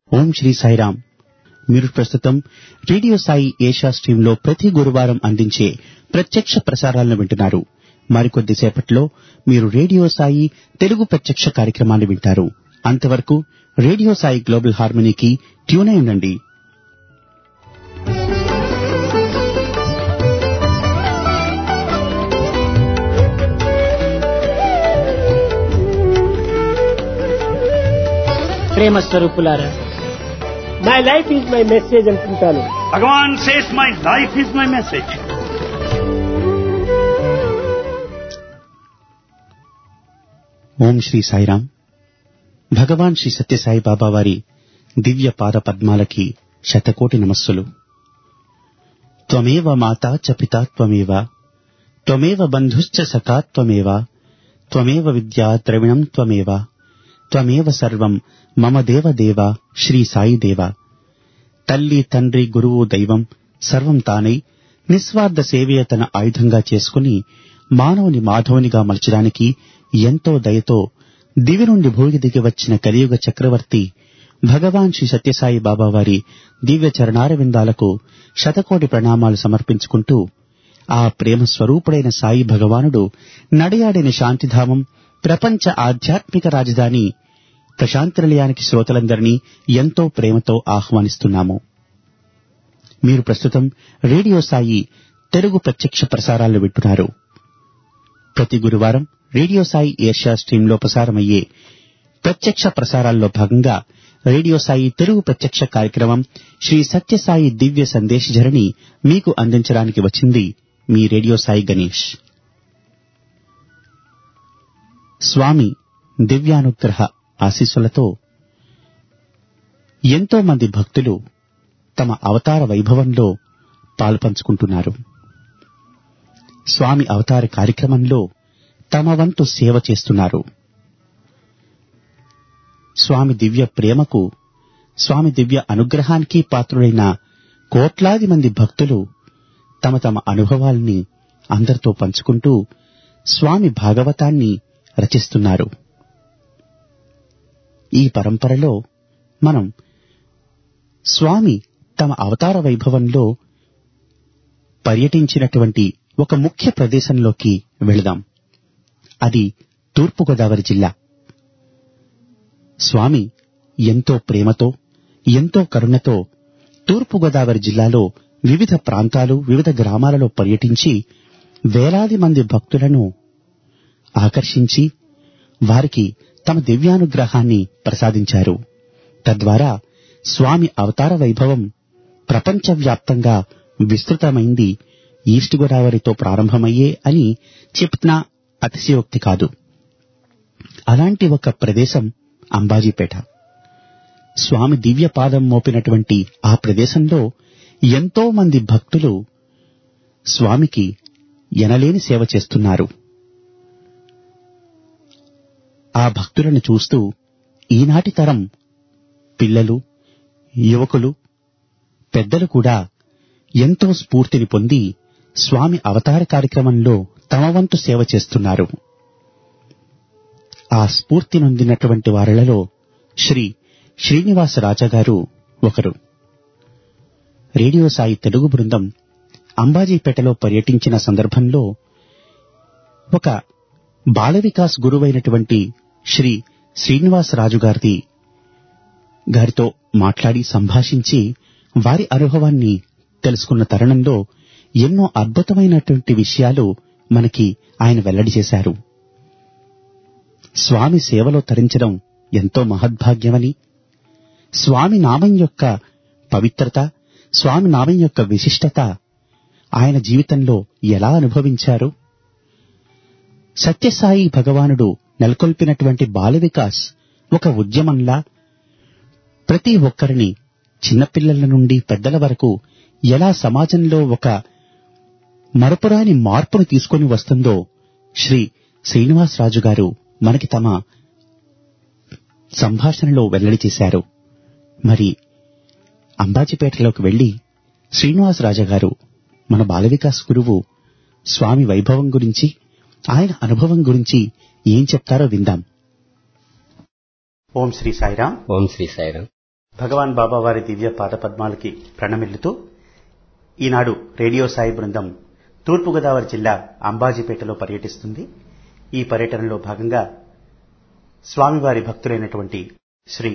ఓం శ్రీ సాయిరామ్ మీరు ప్రస్తుతం radio Sai Asia stream లో ప్రతి గురువారం అందించే ప్రత్యక్ష ప్రసారాలను వింటున్నారు మరికొద్ది సేపట్లో మీరు రేడియో సాయి తెలుగు ప్రత్యక్ష కార్యక్రమాన్ని వింటారు అంతవరకు రేడియో సాయి గ్లోబల్ హార్మనీకి ట్యూన్ అయి ఉండండి ప్రేమ స్వరూపులారా my life is my message అనుకుంటాను Bhagavan says, My life is my message. Om Shri Sairam Bhagavan Shri Sathya Sai Baba వారి దివ్య పాద పద్మాలకి శతకోటి నమస్సులు త్వమేవ మాతా చ పితా త్వమేవ త్వమేవ బంధుశ్చ సఖా త్వమేవ త్వమేవ విద్యా ద్రవిణం త్వమేవ త్వమేవ సర్వం మమ దేవ దేవ శ్రీ సాయి దేవ తల్లి తండ్రి గురువు దైవం సర్వం తానై నిస్వార్థ సేవయ తన ఆయుధంగా చేసుకుని మానవుని మాధవునిగా మలచడానికి ఎంతో దయతో దివి నుండి భూమి దిగి వచ్చిన కలియుగ చక్రవర్తి భగవాన్ శ్రీ సత్యసాయి బాబా వారి దివ్య చరణారవిందాలకు శతకోటి ప్రణామాలు సమర్పించుకుంటూ ఆ ప్రేమ స్వరూపుడైన సాయి భగవానుడు నడియాడిన శాంతిధామం ప్రపంచ ఆధ్యాత్మిక రాజధాని ప్రశాంతినిలయానికి శ్రోతలందరినీ ఎంతో ప్రేమతో ఆహ్వానిస్తున్నాము మీరు ప్రస్తుతం రేడియో సాయి తెలుగు ప్రత్యక్ష ప్రసారాలు వింటున్నారు ప్రతి గురువారం రేడియో సాయి ఏషియా స్ట్రీమ్ లో ప్రసారమయ్యే ప్రత్యక్ష ప్రసారాల్లో భాగంగా రేడియో సాయి తెలుగు ప్రత్యక్ష కార్యక్రమం శ్రీ సత్యసాయి దివ్య సందేశ ధరణి మీకు అందించడానికి వచ్చింది మీ రేడియో సాయి గణేష్ స్వామి దివ్యానుగ్రహ ఆశీస్సులతో ఎంతో మంది భక్తులు తమ అవతార వైభవంలో పాలుపంచుకుంటున్నారు స్వామి అవతార కార్యక్రమంలో తమ వంతు సేవ చేస్తున్నారు స్వామి దివ్య ప్రేమకు స్వామి దివ్య అనుగ్రహానికి పాత్రుడైన కోట్లాది మంది భక్తులు తమ తమ అనుభవాల్ని అందరితో పంచుకుంటూ స్వామి భాగవతాన్ని రచిస్తున్నారు ఈ పరంపరలో మనం స్వామి తమ అవతార వైభవంలో పర్యటించినటువంటి ఒక ముఖ్య ప్రదేశంలోకి వెళదాం అది తూర్పుగోదావరి జిల్లా స్వామి ఎంతో ప్రేమతో ఎంతో కరుణతో తూర్పుగోదావరి జిల్లాలో వివిధ ప్రాంతాలు వివిధ గ్రామాలలో పర్యటించి వేలాది మంది భక్తులను ఆకర్షించి వారికి తమ దివ్యానుగ్రహాన్ని ప్రసాదించారు తద్వారా స్వామి అవతార వైభవం ప్రపంచవ్యాప్తంగా విస్తృతమైంది ఈస్ట్ గోదావరితో ప్రారంభమయ్యే అని చెప్తున్నా అతిశయోక్తి కాదు అలాంటి ఒక ప్రదేశం అంబాజీపేట స్వామి దివ్య పాదం మోపినటువంటి ఆ ప్రదేశంలో ఎంతో మంది భక్తులు స్వామికి ఎనలేని సేవ చేస్తున్నారు ఆ భక్తులను చూస్తూ ఈనాటి తరం పిల్లలు యువకులు పెద్దలు కూడా ఎంతో స్ఫూర్తిని పొంది స్వామి అవతార కార్యక్రమంలో తమ వంతు సేవ చేస్తున్నారు ఆ స్ఫూర్తి నొందినటువంటి వారిలలో శ్రీ శ్రీనివాస రాజా గారు ఒకరు రేడియో సాయి తెలుగు బృందం అంబాజీపేటలో పర్యటించిన సందర్భంలో ఒక బాల వికాస్ గురువైనటువంటి శ్రీ శ్రీనివాస రాజు గారిది గారితో మాట్లాడి సంభాషించి వారి అనుభవాన్ని తెలుసుకున్న తరుణంలో ఎన్నో అద్భుతమైనటువంటి విషయాలు మనకి ఆయన వెల్లడి చేశారు స్వామి సేవలో తరించడం ఎంతో మహద్భాగ్యమని స్వామి నామం యొక్క పవిత్రత స్వామి నామం యొక్క విశిష్టత ఆయన జీవితంలో ఎలా అనుభవించారు సత్యసాయి భగవానుడు నెలకొల్పినటువంటి బాల వికాస్ ఒక ఉద్యమంలా ప్రతి ఒక్కరిని చిన్నపిల్లల నుండి పెద్దల వరకు ఎలా సమాజంలో ఒక మరపురాని మార్పును తీసుకొని వస్తుందో శ్రీ శ్రీనివాసరాజు గారు మనకి తమ సంభాషణలో వెల్లడి చేశారు మరి అంబాజీపేటలోకి వెళ్లి శ్రీనివాసరాజు గారు మన బాల వికాస్ గురువు స్వామి వైభవం గురించి ఆయన అనుభవం గురించి ఏం చెప్తారో విందాం ఓం శ్రీ సాయిరాం ఓం శ్రీ సాయిరాం భగవాన్ బాబా వారి దివ్య పాదపద్మాలకి ప్రణమిల్లుతూ ఈనాడు రేడియో సాయి బృందం తూర్పుగోదావరి జిల్లా అంబాజీపేటలో పర్యటిస్తుంది ఈ పర్యటనలో భాగంగా స్వామివారి భక్తులైనటువంటి శ్రీ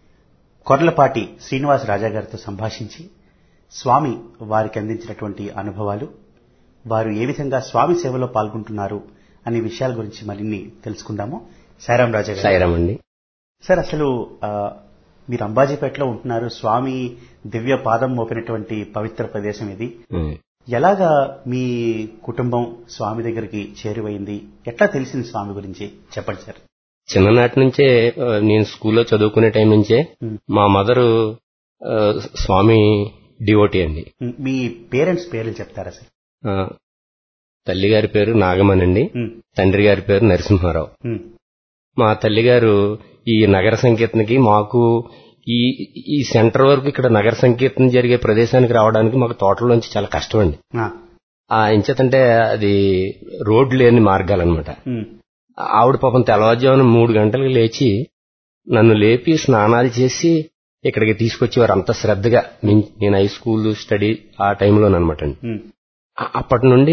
కొర్లపాటి శ్రీనివాస్ రాజా గారితో సంభాషించి స్వామి వారికి అందించినటువంటి అనుభవాలు వారు ఏ విధంగా స్వామి సేవలో పాల్గొంటున్నారు అనే విషయాల గురించి మరిన్ని తెలుసుకుందాము సాయిరాం రాజా గారు సాయిరామ్ అండి సార్ అసలు ఆ, మీరు అంబాజీపేటలో ఉంటున్నారు స్వామి దివ్య పాదం మోపినటువంటి పవిత్ర ప్రదేశం ఇది ఉమ్. ఎలాగా మీ కుటుంబం స్వామి దగ్గరికి చేరువైంది ఎట్లా తెలిసింది స్వామి గురించి చెప్పండి సార్ చిన్ననాటి నుంచే ఆ, నేను స్కూల్లో చదువుకునే టైం నుంచే ఉమ్. మా మదరు ఆ, స్వామి డివోటీ అండి మీ పేరెంట్స్ పేర్లు చెప్తారా సార్ ఆ, తల్లి గారి పేరు నాగమనండి ఉమ్, తండ్రి గారి పేరు నరసింహారావు ఉమ్, మా తల్లిగారు ఈ నగర సంకీర్తనకి మాకు ఈ ఈ సెంటర్ వరకు ఇక్కడ నగర సంకీర్తన జరిగే ప్రదేశానికి రావడానికి మాకు తోటలోంచి చాలా కష్టం అండి ఆ, ఆ ఎంచేతంటే అది రోడ్లు లేని మార్గాలన్నమాట ఉమ్, ఆవిడ పాపం తెల్లవారుజామున మూడు గంటలకు లేచి నన్ను లేపి స్నానాలు చేసి ఇక్కడికి తీసుకొచ్చేవారు అంత శ్రద్ధగా నేను నేను హై స్కూల్ స్టడీ ఆ టైంలోనమాట అండి ఉమ్, ఆ- అప్పటి నుండి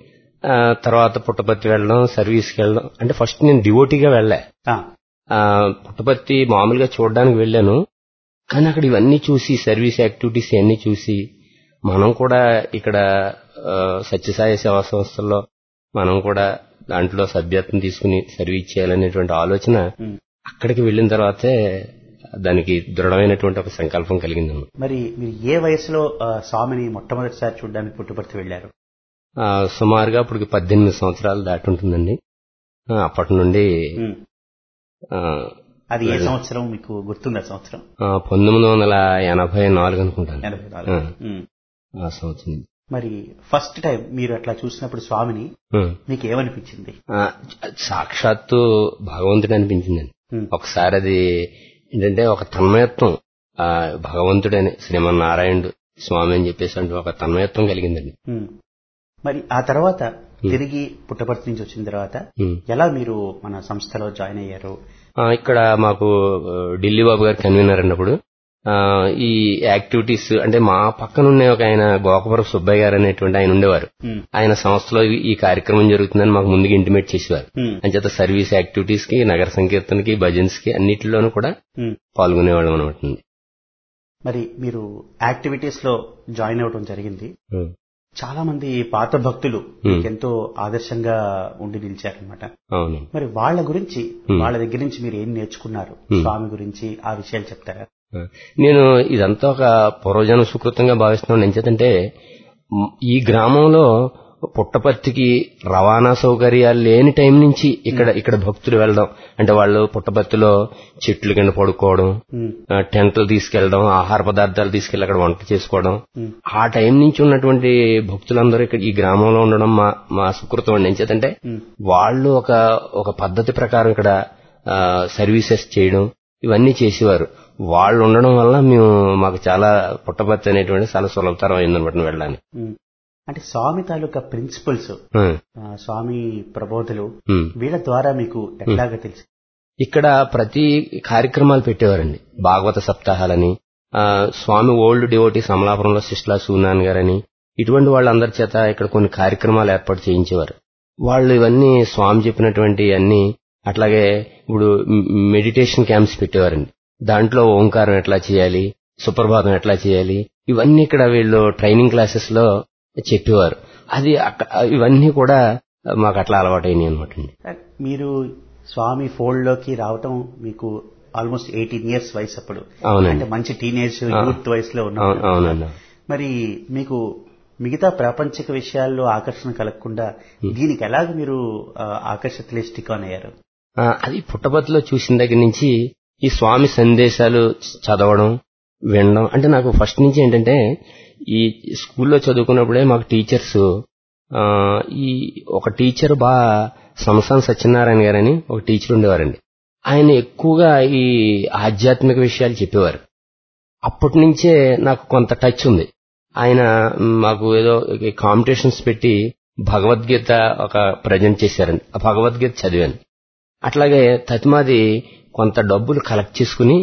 ఆ, తర్వాత పుట్టపర్తి వెళ్ళడం సర్వీస్కి వెళ్ళడం అంటే ఫస్ట్ నేను డివోటీగా వెళ్ళా ఆ, ఆ, పుట్టపర్తి మామూలుగా చూడడానికి వెళ్ళాను కానీ అక్కడ ఇవన్నీ చూసి సర్వీస్ యాక్టివిటీస్ ఇవన్నీ చూసి మనం కూడా ఇక్కడ ఆ, సత్యసాయి సేవా సంస్థల్లో మనం కూడా దాంట్లో సభ్యత్వం తీసుకుని సర్వీస్ చేయాలనేటువంటి ఆలోచన ఉమ్. అక్కడికి వెళ్ళిన తర్వాతే దానికి దృఢమైనటువంటి ఒక సంకల్పం కలిగింది మరి మీరు ఏ వయసులో ఆ, స్వామిని మొట్టమొదటిసారి చూడడానికి పుట్టుపర్తి వెళ్లారు ఆ, సుమారుగా ఇప్పుడు పద్దెనిమిది సంవత్సరాలు దాటి ఉంటుందండి ఆ, అప్పటి నుండి ఉమ్, ఆ, అది ఏ సంవత్సరం మీకు గుర్తుందా సంవత్సరం ఆ, పంతొమ్మిది వందల ఎనభై నాలుగు అనుకుంటాను ఎనభై నాలుగు ఆ. ఉమ్. ఆ సంవత్సరం మరి ఫస్ట్ టైం మీరు అట్లా చూసినప్పుడు స్వామిని ఉమ్. మీకు ఏమనిపించింది ఆ, సాక్షాత్తు భగవంతుడు అనిపించిందండి ఉమ్, ఒకసారి అది ఏంటంటే ఒక తన్మయత్వం ఆ భగవంతుడని శ్రీమన్నారాయణుడు స్వామి అని చెప్పేసి అంటే ఒక తన్మయత్వం కలిగిందండి ఉమ్. మరి ఆ తర్వాత తిరిగి పుట్టపర్తి నుంచి వచ్చిన తర్వాత ఉమ్. ఎలా మీరు మన సంస్థలో జాయిన్ అయ్యారు ఆ, ఇక్కడ మాకు ఆ, ఢిల్లీ బాబు గారు కన్వీనర్ అన్నప్పుడు ఆ, ఈ యాక్టివిటీస్ అంటే మా పక్కన ఉండే ఒక ఆయన గోకపురం సుబ్బయ్య గారు అనేటువంటి ఆయన ఉండేవారు ఉమ్, ఆయన సంస్థలో ఈ- ఈ కార్యక్రమం జరుగుతుందని మాకు ముందుగా ఇంటిమేట్ చేసేవారు ఉమ్, అంచేత సర్వీస్ యాక్టివిటీస్ కి నగర సంకీర్తనకి భజన్స్ కి అన్నిటిలోనూ కూడా ఉమ్. పాల్గొనేవాళ్ళం అనమాట మరి మీరు యాక్టివిటీస్ లో జాయిన్ అవ్వడం జరిగింది చాలా మంది పాత భక్తులు మీకు ఎంతో ఆదర్శంగా ఉండి నిలిచారనమాట అవును మరి వాళ్ళ గురించి Hmm. వాళ్ళ దగ్గర నుంచి మీరు ఏం నేర్చుకున్నారు Hmm. స్వామి గురించి ఆ విషయాలు చెప్తారా నేను ఇదంతా ఒక పూర్వజన సుకృతంగా భావిస్తున్నాను ఎంచేతంటే మ్, ఈ గ్రామంలో పుట్టపర్తికి రవాణా సౌకర్యాలు లేని టైం నుంచి ఇక్కడ ఇక్కడ భక్తులు వెళ్ళడం అంటే వాళ్ళు పుట్టపర్తిలో చెట్లు కింద పడుకోవడం ఉమ్, ఆ, టెంట్లు తీసుకెళ్లడం ఆహార పదార్థాలు తీసుకెళ్లి అక్కడ వంట చేసుకోవడం ఉమ్, ఆ టైం నుంచి ఉన్నటువంటి భక్తులందరూ ఇక్కడ ఈ గ్రామంలో ఉండడం మా మా సుకృతం అండి ఎంచేతంటే ఉమ్, వాళ్ళు ఒక ఒక పద్ధతి ప్రకారం ఇక్కడ ఆ, సర్వీసెస్ చేయడం ఇవన్నీ చేసేవారు వాళ్ళు ఉండడం వల్ల మేము మాకు చాలా పుట్టపర్తి అనేటువంటి చాలా సులభతరం అయిందనమాట వెళ్ళడానికి ఉమ్. అంటే స్వామి తాలూకా ప్రిన్సిపల్స్ ఉం, స్వామి ప్రబోధలు ఉం. వీళ్ళ ద్వారా మీకు ఎట్లాగా తెలుసు ఇక్కడ ప్రతి కార్యక్రమాలు పెట్టేవారండి భాగవత సప్తాహాలని ఆ, స్వామి ఓల్డ్ డివోటీ సమలాపురంలో శిష్లా సూనాన్ గారని ఇటువంటి వాళ్ళందరి చేత ఇక్కడ కొన్ని కార్యక్రమాలు ఏర్పాటు చేయించేవారు వాళ్ళు ఇవన్నీ స్వామి చెప్పినటువంటి అన్ని అట్లాగే ఇప్పుడు మెడిటేషన్ క్యాంప్స్ పెట్టేవారండి దాంట్లో ఓంకారం ఎట్లా చేయాలి సుప్రభాతం ఎట్లా చేయాలి ఇవన్నీ ఇక్కడ వీళ్ళు ట్రైనింగ్ క్లాసెస్ లో చెప్పేవారు అది అక్క- ఇవన్నీ కూడా మాకు అట్లా అలవాటైనాయి అనమాట సార్, మీరు స్వామి ఫోల్డ్ లోకి రావటం మీకు ఆల్మోస్ట్ ఎయిటీన్ ఇయర్స్ వయసు అప్పుడు అవునండి. అంటే మంచి టీనేజ్ యూత్ వయసులో అవును ఉన్నారు అవునండి మరి మీకు మిగతా ప్రాపంచిక విషయాల్లో ఆకర్షణ కలగకుండా దీనికి ఎలాగ మీరు ఆ, ఆకర్షితులే స్టిక్ ఆన్ అయ్యారు ఆ, అది పుట్టపర్తిలో చూసిన దగ్గర నుంచి ఈ స్వామి సందేశాలు చదవడం వినడం అంటే నాకు ఫస్ట్ నుంచి ఏంటంటే ఈ స్కూల్లో చదువుకున్నప్పుడే మాకు టీచర్స్ ఆ, ఈ ఒక టీచర్ బా సంస్థాన్ సత్యనారాయణ గారని ఒక టీచర్ ఉండేవారండి ఆయన ఎక్కువగా ఈ ఆధ్యాత్మిక విషయాలు చెప్పేవారు అప్పటి నుంచే నాకు కొంత టచ్ ఉంది ఆయన మ్, మాకు ఏదో కాంపిటీషన్స్ పెట్టి భగవద్గీత ఒక ప్రజెంట్ చేశారండి ఆ భగవద్గీత చదివాను అట్లాగే తతిమాది కొంత డబ్బులు కలెక్ట్ చేసుకుని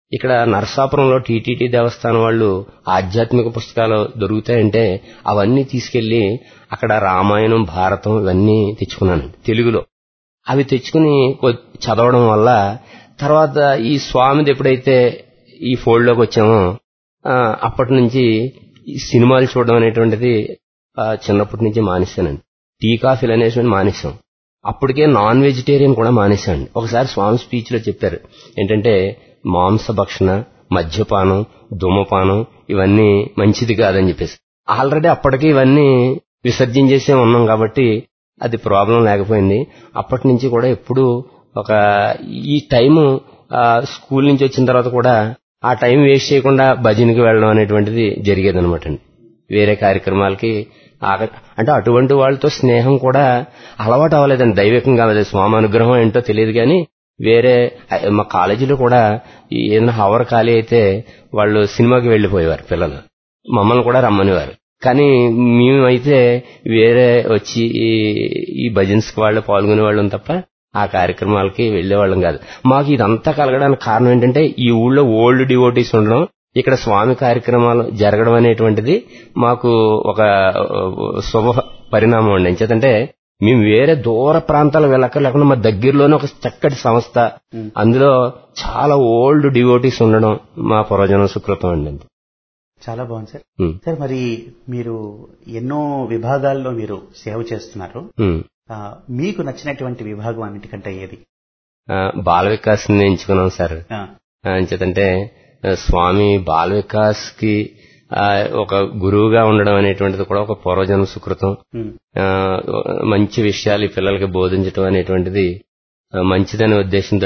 ఇక్కడ నరసాపురంలో టీటీడీ దేవస్థానం వాళ్ళు ఆధ్యాత్మిక పుస్తకాలు దొరుకుతాయంటే అవన్నీ తీసుకెళ్లి అక్కడ రామాయణం భారతం ఇవన్నీ తెచ్చుకున్నాను తెలుగులో అవి తెచ్చుకుని కొ- చదవడం వల్ల తర్వాత ఈ స్వామిది ఎప్పుడైతే ఈ ఫోల్డ్లోకి వచ్చామో ఆ, అప్పటి నుంచి ఈ సినిమాలు చూడడం అనేటువంటిది ఆ, చిన్నప్పటి నుంచి మానేశానండి టీ కాఫీలు అనేటువంటి మానేశాం అప్పటికే నాన్ వెజిటేరియన్ కూడా మానేశాండి ఒకసారి స్వామి స్పీచ్ లో చెప్పారు ఏంటంటే మాంసభక్షణ మద్యపానం ధూమపానం ఇవన్నీ మంచిది కాదని చెప్పేసి ఆల్రెడీ అప్పటికి ఇవన్నీ విసర్జించేసే ఉన్నాం కాబట్టి అది ప్రాబ్లం లేకపోయింది అప్పటి నుంచి కూడా ఎప్పుడు ఒక ఈ టైము స్కూల్ నుంచి వచ్చిన తర్వాత కూడా ఆ టైం వేస్ట్ చేయకుండా భజనకి వెళ్ళడం అనేటువంటిది జరిగేది అనమాట అండి వేరే కార్యక్రమాలకి ఆగ- అంటే అటువంటి వాళ్ళతో స్నేహం కూడా అలవాటు అవ్వలేదండి దైవికంగా అదే స్వామి అనుగ్రహం ఏంటో తెలియదు కానీ వేరే మా కాలేజీలో కూడా ఈ ఏదైనా హవర్ ఖాళీ అయితే వాళ్ళు సినిమాకి వెళ్లిపోయేవారు పిల్లలు మమ్మల్ని కూడా రమ్మనివారు కానీ మేమైతే వేరే వచ్చి ఈ- ఈ భజన్స్ వాళ్ళు పాల్గొనే వాళ్ళం తప్ప ఆ కార్యక్రమాలకి వెళ్లేవాళ్ళం కాదు మాకు ఇదంతా కలగడానికి కారణం ఏంటంటే ఈ ఊళ్ళో ఓల్డ్ డివోటీస్ ఉండడం ఇక్కడ స్వామి కార్యక్రమాలు జరగడం అనేటువంటిది మాకు ఒక ఆ, శుభ పరిణామం అండి ఎంచేతంటే మేము వేరే దూర ప్రాంతాలు వెళ్ళక లేకుండా మా దగ్గరలోనే ఒక చక్కటి సంస్థ అందులో చాలా ఓల్డ్ డివోటీస్ ఉండడం మా పురోజన సుకృతం అండి చాలా బాగుంది సార్ ఉమ్, సార్ మరి మీరు ఎన్నో విభాగాల్లో మీరు సేవ చేస్తున్నారు ఉమ్. ఆ, మీకు నచ్చినటువంటి విభాగం అన్నిటికంటే ఏది ఆ, బాల వికాస్ ని ఎంచుకున్నాం సార్ ఆ, ఎంచేతంటే ఆ, స్వామి బాల వికాస్ కి ఆ, ఒక గురువుగా ఉండడం అనేటువంటిది కూడా ఒక పూర్వజన్మ సుకృతం ఉమ్, ఆ, మంచి విషయాలు ఈ పిల్లలకి బోధించడం అనేటువంటిది ఆ, మంచిదనే ఉద్దేశంతో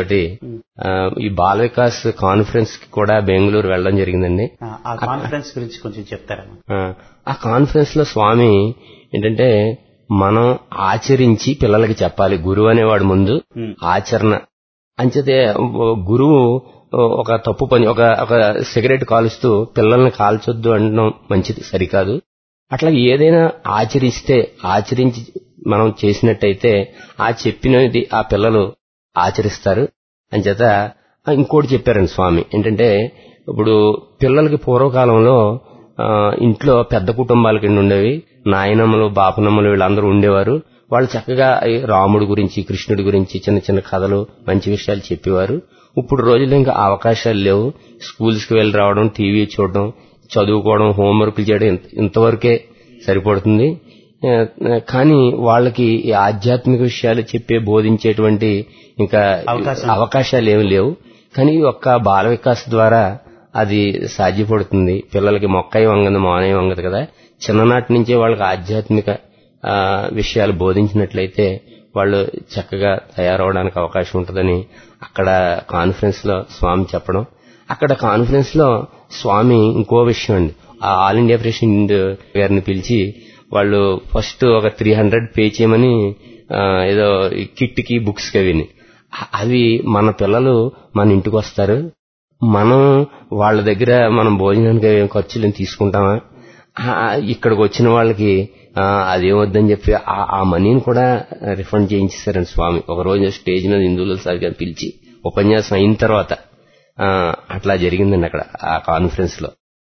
ఈ బాల వికాస్ కాన్ఫరెన్స్ కి కూడా బెంగళూరు వెళ్ళడం జరిగిందండి ఆ, ఆ కాన్ఫరెన్స్ గురించి కొంచెం చెప్తారా ఆ, ఆ కాన్ఫరెన్స్ లో స్వామి ఏంటంటే మనం ఆచరించి పిల్లలకి చెప్పాలి గురువు అనేవాడు ముందు ఉమ్, ఆచరణ అంచేతే ఓ గురువు ఓ ఒక తప్పు పని ఒక ఒక సిగరెట్ కాలుస్తూ పిల్లల్ని కాల్చొద్దు అనడం మంచిది సరికాదు అట్లా ఏదైనా ఆచరిస్తే ఆచరించి మనం చేసినట్టయితే ఆ చెప్పినది ఆ పిల్లలు ఆచరిస్తారు అంచేత ఆ, ఇంకోటి చెప్పారండి స్వామి ఏంటంటే ఇప్పుడు పిల్లలకి పూర్వకాలంలో ఆ, ఇంట్లో పెద్ద కుటుంబాల కింద ఉండేవి నాయనమ్మలు బాపనమ్మలు వీళ్ళందరూ ఉండేవారు వాళ్ళు చక్కగా ఈ రాముడి గురించి కృష్ణుడి గురించి చిన్న చిన్న కథలు మంచి విషయాలు చెప్పేవారు ఇప్పుడు రోజుల్లో ఇంకా అవకాశాలు లేవు స్కూల్స్ కి వెళ్ళి రావడం టీవీ చూడడం చదువుకోవడం హోంవర్క్లు చేయడం ఇంత- ఇంతవరకే సరిపడుతుంది ఆ, కానీ వాళ్ళకి ఈ ఆధ్యాత్మిక విషయాలు చెప్పే బోధించేటువంటి ఇంకా అవకాశం. అవకాశాలు ఏమి లేవు కానీ ఈ ఒక్క బాల వికాస్ ద్వారా అది సాధ్యపడుతుంది పిల్లలకి మొక్కయి వంగదు మానయ్య వంగదు కదా చిన్ననాటి నుంచే వాళ్ళకి ఆధ్యాత్మిక ఆ, విషయాలు బోధించినట్లయితే వాళ్ళు చక్కగా తయారవడానికి అవకాశం ఉంటుందని అక్కడ కాన్ఫరెన్స్ లో స్వామి చెప్పడం అక్కడ కాన్ఫరెన్స్ లో స్వామి ఇంకో విషయం అండి ఆ ఆల్ ఇండియా ప్రెసిడెంట్ గారిని పిలిచి వాళ్ళు ఫస్ట్ ఒక త్రీ హండ్రెడ్ పే చేయమని ఆ, ఏదో కిట్ కి బుక్స్ కి అవిని అ- అవి మన పిల్లలు మన ఇంటికి వస్తారు మనం వాళ్ళ దగ్గర మనం భోజనానికి ఏం ఖర్చులు ఏం తీసుకుంటామా ఆ, ఇక్కడికి వచ్చిన వాళ్ళకి ఆ, అదేమొద్దని చెప్పి ఆ- ఆ మనీని కూడా రిఫండ్ చేయించేశారండి స్వామి ఒక రోజు స్టేజ్ మీద హిందువుల సార్ గారు పిలిచి ఉపన్యాసం అయిన తర్వాత ఆ, అట్లా జరిగిందండి అక్కడ ఆ కాన్ఫరెన్స్ లో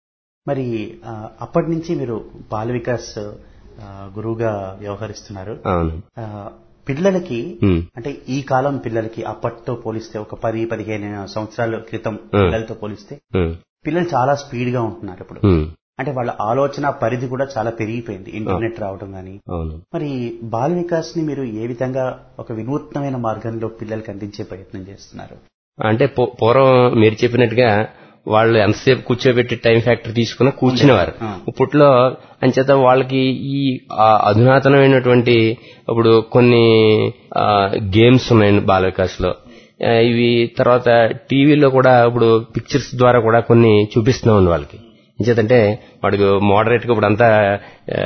మరి ఆ, అప్పటి నుంచి మీరు బాల వికాస్ ఆ, గురువుగా వ్యవహరిస్తున్నారు అవును ఆ, పిల్లలకి ఉమ్, అంటే ఈ కాలం పిల్లలకి అప్పటితో పోలిస్తే ఒక పది పదిహేను సంవత్సరాల క్రితం పిల్లలతో పోలిస్తే ఉమ్, పిల్లలు చాలా స్పీడ్ గా ఉంటున్నారు ఇప్పుడు ఉమ్, అంటే వాళ్ళ ఆలోచన పరిధి కూడా చాలా పెరిగిపోయింది ఇంటర్నెట్ రావడం గానీ అవును మరి బాల వికాస్ ని మీరు ఏ విధంగా ఒక వినూత్నమైన మార్గంలో పిల్లలకి అందించే ప్రయత్నం చేస్తున్నారు అంటే పూ- పూర్వం మీరు చెప్పినట్టుగా వాళ్ళు ఎంతసేపు కూర్చోబెట్టి టైం ఫ్యాక్టరీ తీసుకున్నా కూర్చునేవారు ఆ. ఇప్పట్లో అంచేత వాళ్ళకి ఈ ఆ, అధునాతనమైనటువంటి ఇప్పుడు కొన్ని గేమ్స్ ఉన్నాయండి బాల వికాస్ లో ఆ, ఇవి తర్వాత టీవీలో కూడా ఇప్పుడు పిక్చర్స్ ద్వారా కూడా కొన్ని చూపిస్తున్నాం వాళ్ళకి ఎంచేతంటే వాడికి మోడరేట్ గా ఇప్పుడు అంతా ఆ,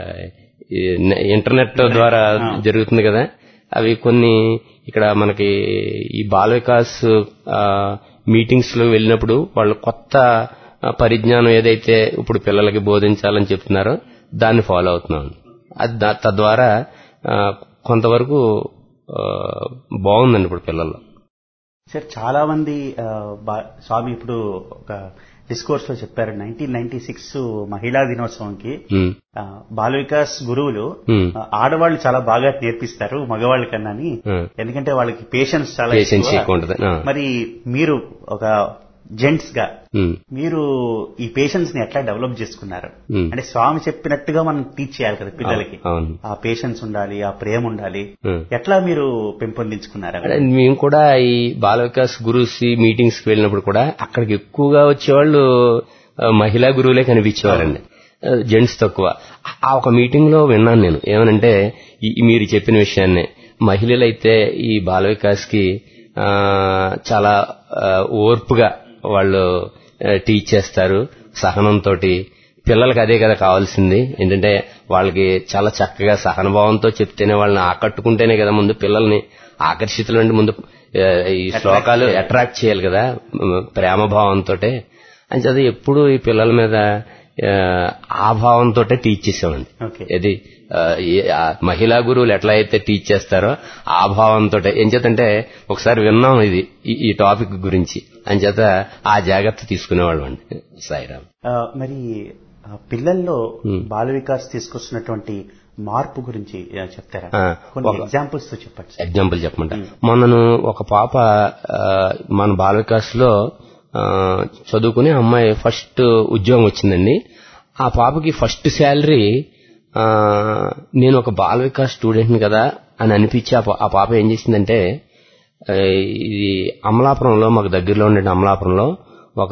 ఈ నె- ఇంటర్నెట్ ద్వారా జరుగుతుంది కదా అవి కొన్ని ఇక్కడ మనకి ఈ బాల వికాస్ ఆ, మీటింగ్స్ లో వెళ్ళినప్పుడు వాళ్ళు కొత్త ఆ, పరిజ్ఞానం ఏదైతే ఇప్పుడు పిల్లలకి బోధించాలని చెప్తున్నారో దాన్ని ఫాలో అవుతున్నాం అది దా- తద్వారా ఆ, కొంతవరకు ఆ, బాగుందండి ఇప్పుడు పిల్లల్లో సార్ చాలా మంది ఆ, బా- స్వామి ఇప్పుడు ఒక డిస్కోర్స్ లో చెప్పారు నైన్టీన్ నైన్టీ సిక్స్ మహిళా దినోత్సవంకి ఉమ్, ఆ, బాల వికాస్ గురువులు Hmm. ఆ, ఆడవాళ్ళు చాలా బాగా నేర్పిస్తారు మగవాళ్ళ కన్నా Hmm. ఎందుకంటే వాళ్ళకి పేషెన్స్ చాలా Patience ఎక్కువ. ఎక్కువ ఉంటది. ఆ. మరి మీరు ఒక జెంట్స్ గా ఉమ్, మీరు ఈ పేషెన్స్ ని ఎట్లా డెవలప్ చేసుకున్నారు Hmm. అంటే స్వామి చెప్పినట్టుగా మనం టీచ్ చేయాలి కదా పిల్లలకి అవును ఆ పేషెన్స్ ఉండాలి ఆ ప్రేమ ఉండాలి Hmm. ఎట్లా మీరు పెంపొందించుకున్నారు అంటే మేము కూడా ఈ బాల వికాస్ గురుస్ మీటింగ్స్ కి వెళ్ళినప్పుడు కూడా అక్కడికి ఎక్కువగా వచ్చేవాళ్ళు ఆ, మహిళా గురువులే కనిపించేవారండి జెంట్స్ తక్కువ ఆ ఒక మీటింగ్ లో విన్నాను నేను ఏమనంటే ఈ- ఈ మీరు చెప్పిన విషయాన్ని మహిళలైతే ఈ బాల వికాస్ కి ఆ, చాలా ఆ, ఓర్పుగా వాళ్ళు టీచ్ చేస్తారు సహనంతో పిల్లలకి అదే కదా కావాల్సింది ఏంటంటే వాళ్ళకి చాలా చక్కగా సహనభావంతో చెప్తేనే వాళ్ళని ఆకట్టుకుంటేనే కదా ముందు పిల్లల్ని ఆకర్షితులు అంటే ముందు ఆ, ఈ శ్లోకాలు అట్రాక్ట్ చేయాలి కదా ప్రేమ భావంతో అని చదివి ఎప్పుడు ఈ పిల్లల మీద ఆ, ఆ భావంతో టీచ్ చేసామండి ఓకే ఇది ఆ, ఏ- ఆ మహిళా గురువులు ఎట్లా అయితే టీచ్ చేస్తారో ఆ భావంతో ఏం చేతంటే ఒకసారి విన్నాం ఇది ఈ- ఈ టాపిక్ గురించి అని చేత ఆ జాగ్రత్త తీసుకునేవాళ్ళం అండి సాయిరామ్ ఆ, మరి ఆ, పిల్లల్లో Hmm. బాల వికాస్ తీసుకొస్తున్నటువంటి మార్పు గురించి ఆ, చెప్తారా ఆ, కొన్ని ఒక- ఎగ్జాంపుల్స్ తో చెప్పండి సార్. ఎగ్జాంపుల్ చెప్పమంట మొన్నను ఒక పాప ఆ, మన బాల వికాస్ లో ఆ, చదువుకుని అమ్మాయి ఫస్ట్ ఉద్యోగం వచ్చిందండి ఆ పాపకి ఫస్ట్ శాలరీ నేను ఒక బాల వికాస్ స్టూడెంట్ కదా అని అనిపించి ఆ పా- ఆ పాప ఏం చేసిందంటే ఆ, ఇది అమలాపురంలో మాకు దగ్గరలో ఉండే అమలాపురంలో ఒక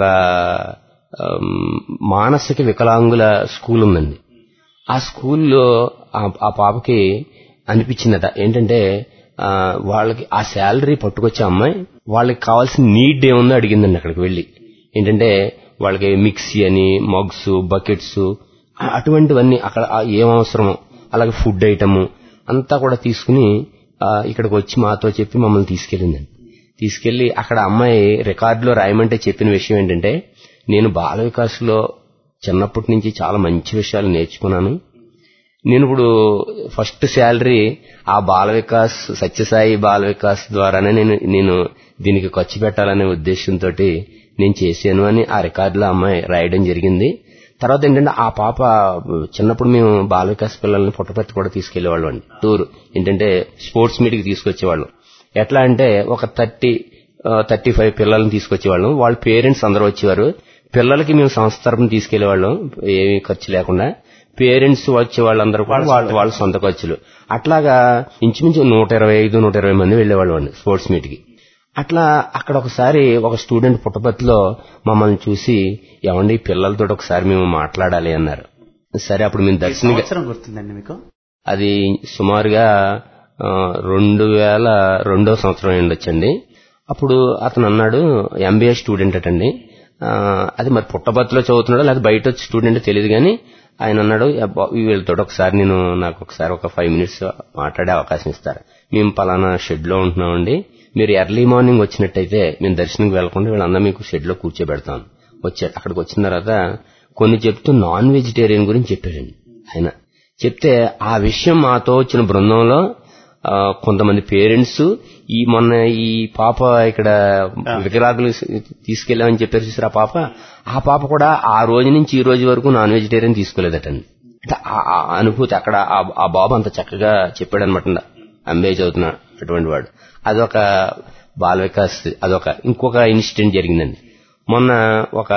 ఆమ్, మానసిక వికలాంగుల స్కూల్ ఉందండి ఆ స్కూల్లో ఆ- ఆ పాపకి అనిపించిందట ఏంటంటే ఆ, వాళ్ళకి ఆ శాలరీ పట్టుకొచ్చే అమ్మాయి వాళ్ళకి కావాల్సిన నీడ్ ఏముందో అడిగిందండి అక్కడికి వెళ్ళి ఏంటంటే వాళ్ళకి మిక్సీ అని మగ్స్ బకెట్స్ అటువంటివన్నీ అక్కడ ఆ ఏం అవసరమో అలాగే ఫుడ్ ఐటమ్ అంతా కూడా తీసుకుని ఆ, ఇక్కడికి వచ్చి మాతో చెప్పి మమ్మల్ని తీసుకెళ్ళిందండి తీసుకెళ్లి అక్కడ అమ్మాయి రికార్డులో రాయమంటే చెప్పిన విషయం ఏంటంటే నేను బాల వికాస్లో చిన్నప్పటి నుంచి చాలా మంచి విషయాలు నేర్చుకున్నాను నేను ఇప్పుడు ఫస్ట్ శాలరీ ఆ బాల వికాస్ సత్యసాయి బాల వికాస్ ద్వారానే నేను నేను దీనికి ఖర్చు పెట్టాలనే ఉద్దేశంతో నేను చేశాను అని ఆ రికార్డులో అమ్మాయి రాయడం జరిగింది తర్వాత ఏంటంటే ఆ పాప చిన్నప్పుడు మేము బాల వికాస్ పిల్లల్ని పుట్టపర్తి కూడా తీసుకెళ్లేవాళ్ళం అండి టూర్ ఏంటంటే స్పోర్ట్స్ మీట్కి తీసుకొచ్చేవాళ్ళం ఎట్లా అంటే ఒక థర్టీ థర్టీ ఫైవ్ పిల్లల్ని తీసుకొచ్చేవాళ్ళం వాళ్ళ పేరెంట్స్ అందరూ వచ్చేవారు పిల్లలకి మేము సంస్థ తరపున తీసుకెళ్లేవాళ్ళం ఏమీ ఖర్చు లేకుండా పేరెంట్స్ వచ్చే వాళ్ళందరూ కూడా వాళ్ళ వాళ్ళ సొంత ఖర్చులు అట్లాగా ఇంచుమించు నూట ఇరవై ఐదు నూట ఇరవై మంది వెళ్లేవాళ్ళు అండి స్పోర్ట్స్ మీట్ కి అట్లా అక్కడ ఒకసారి ఒక స్టూడెంట్ పుట్టపర్తిలో మమ్మల్ని చూసి ఏమండి పిల్లలతో ఒకసారి మేము మాట్లాడాలి అన్నారు సరే అప్పుడు మేము ఈ దర్శనం సంవత్సరం గుర్తుందండి మీకు అది సుమారుగా ఆ, రెండు వేల రెండో సంవత్సరం అయి ఉండొచ్చండి అప్పుడు అతను అన్నాడు ఎంబీఏ స్టూడెంట్ అటండి ఆ, అది మరి పుట్టపర్తిలో చదువుతున్నాడో లేదా బయట వచ్చి స్టూడెంట్ తెలియదు కానీ ఆయన అన్నాడు "అబ్బా, వీళ్ళతో ఒకసారి నేను నాకు ఒకసారి ఒక ఫైవ్ మినిట్స్ మాట్లాడే అవకాశం ఇస్తారు మేము పలానా షెడ్ లో ఉంటున్నామండి మీరు ఎర్లీ మార్నింగ్ వచ్చినట్టయితే మేము దర్శనంకి వెళ్లకుండా వీళ్ళందరూ మీకు షెడ్ లో కూర్చోబెడతాం వచ్చే అక్కడికి వచ్చిన తర్వాత కొన్ని చెప్తూ నాన్ వెజిటేరియన్ గురించి చెప్పాడండి ఆయన చెప్తే ఆ విషయం మాతో వచ్చిన బృందంలో ఆ, కొంతమంది పేరెంట్స్ ఈ మొన్న ఈ పాప ఇక్కడ వికలాంగులు తీసుకెళ్లామని చెప్పారు చూసారు ఆ పాప ఆ పాప కూడా ఆ రోజు నుంచి ఈ రోజు వరకు నాన్ వెజిటేరియన్ తీసుకోలేదటండి అంటే ఆ ఆ అనుభూతి అక్కడ ఆ- ఆ బాబు అంత చక్కగా చెప్పాడు అనమాట అంబే చదువుతున్నాడు అటువంటి వాడు అదొక బాల వికాస్ అదొక ఇంకొక ఇన్సిడెంట్ జరిగిందండి మొన్న ఒక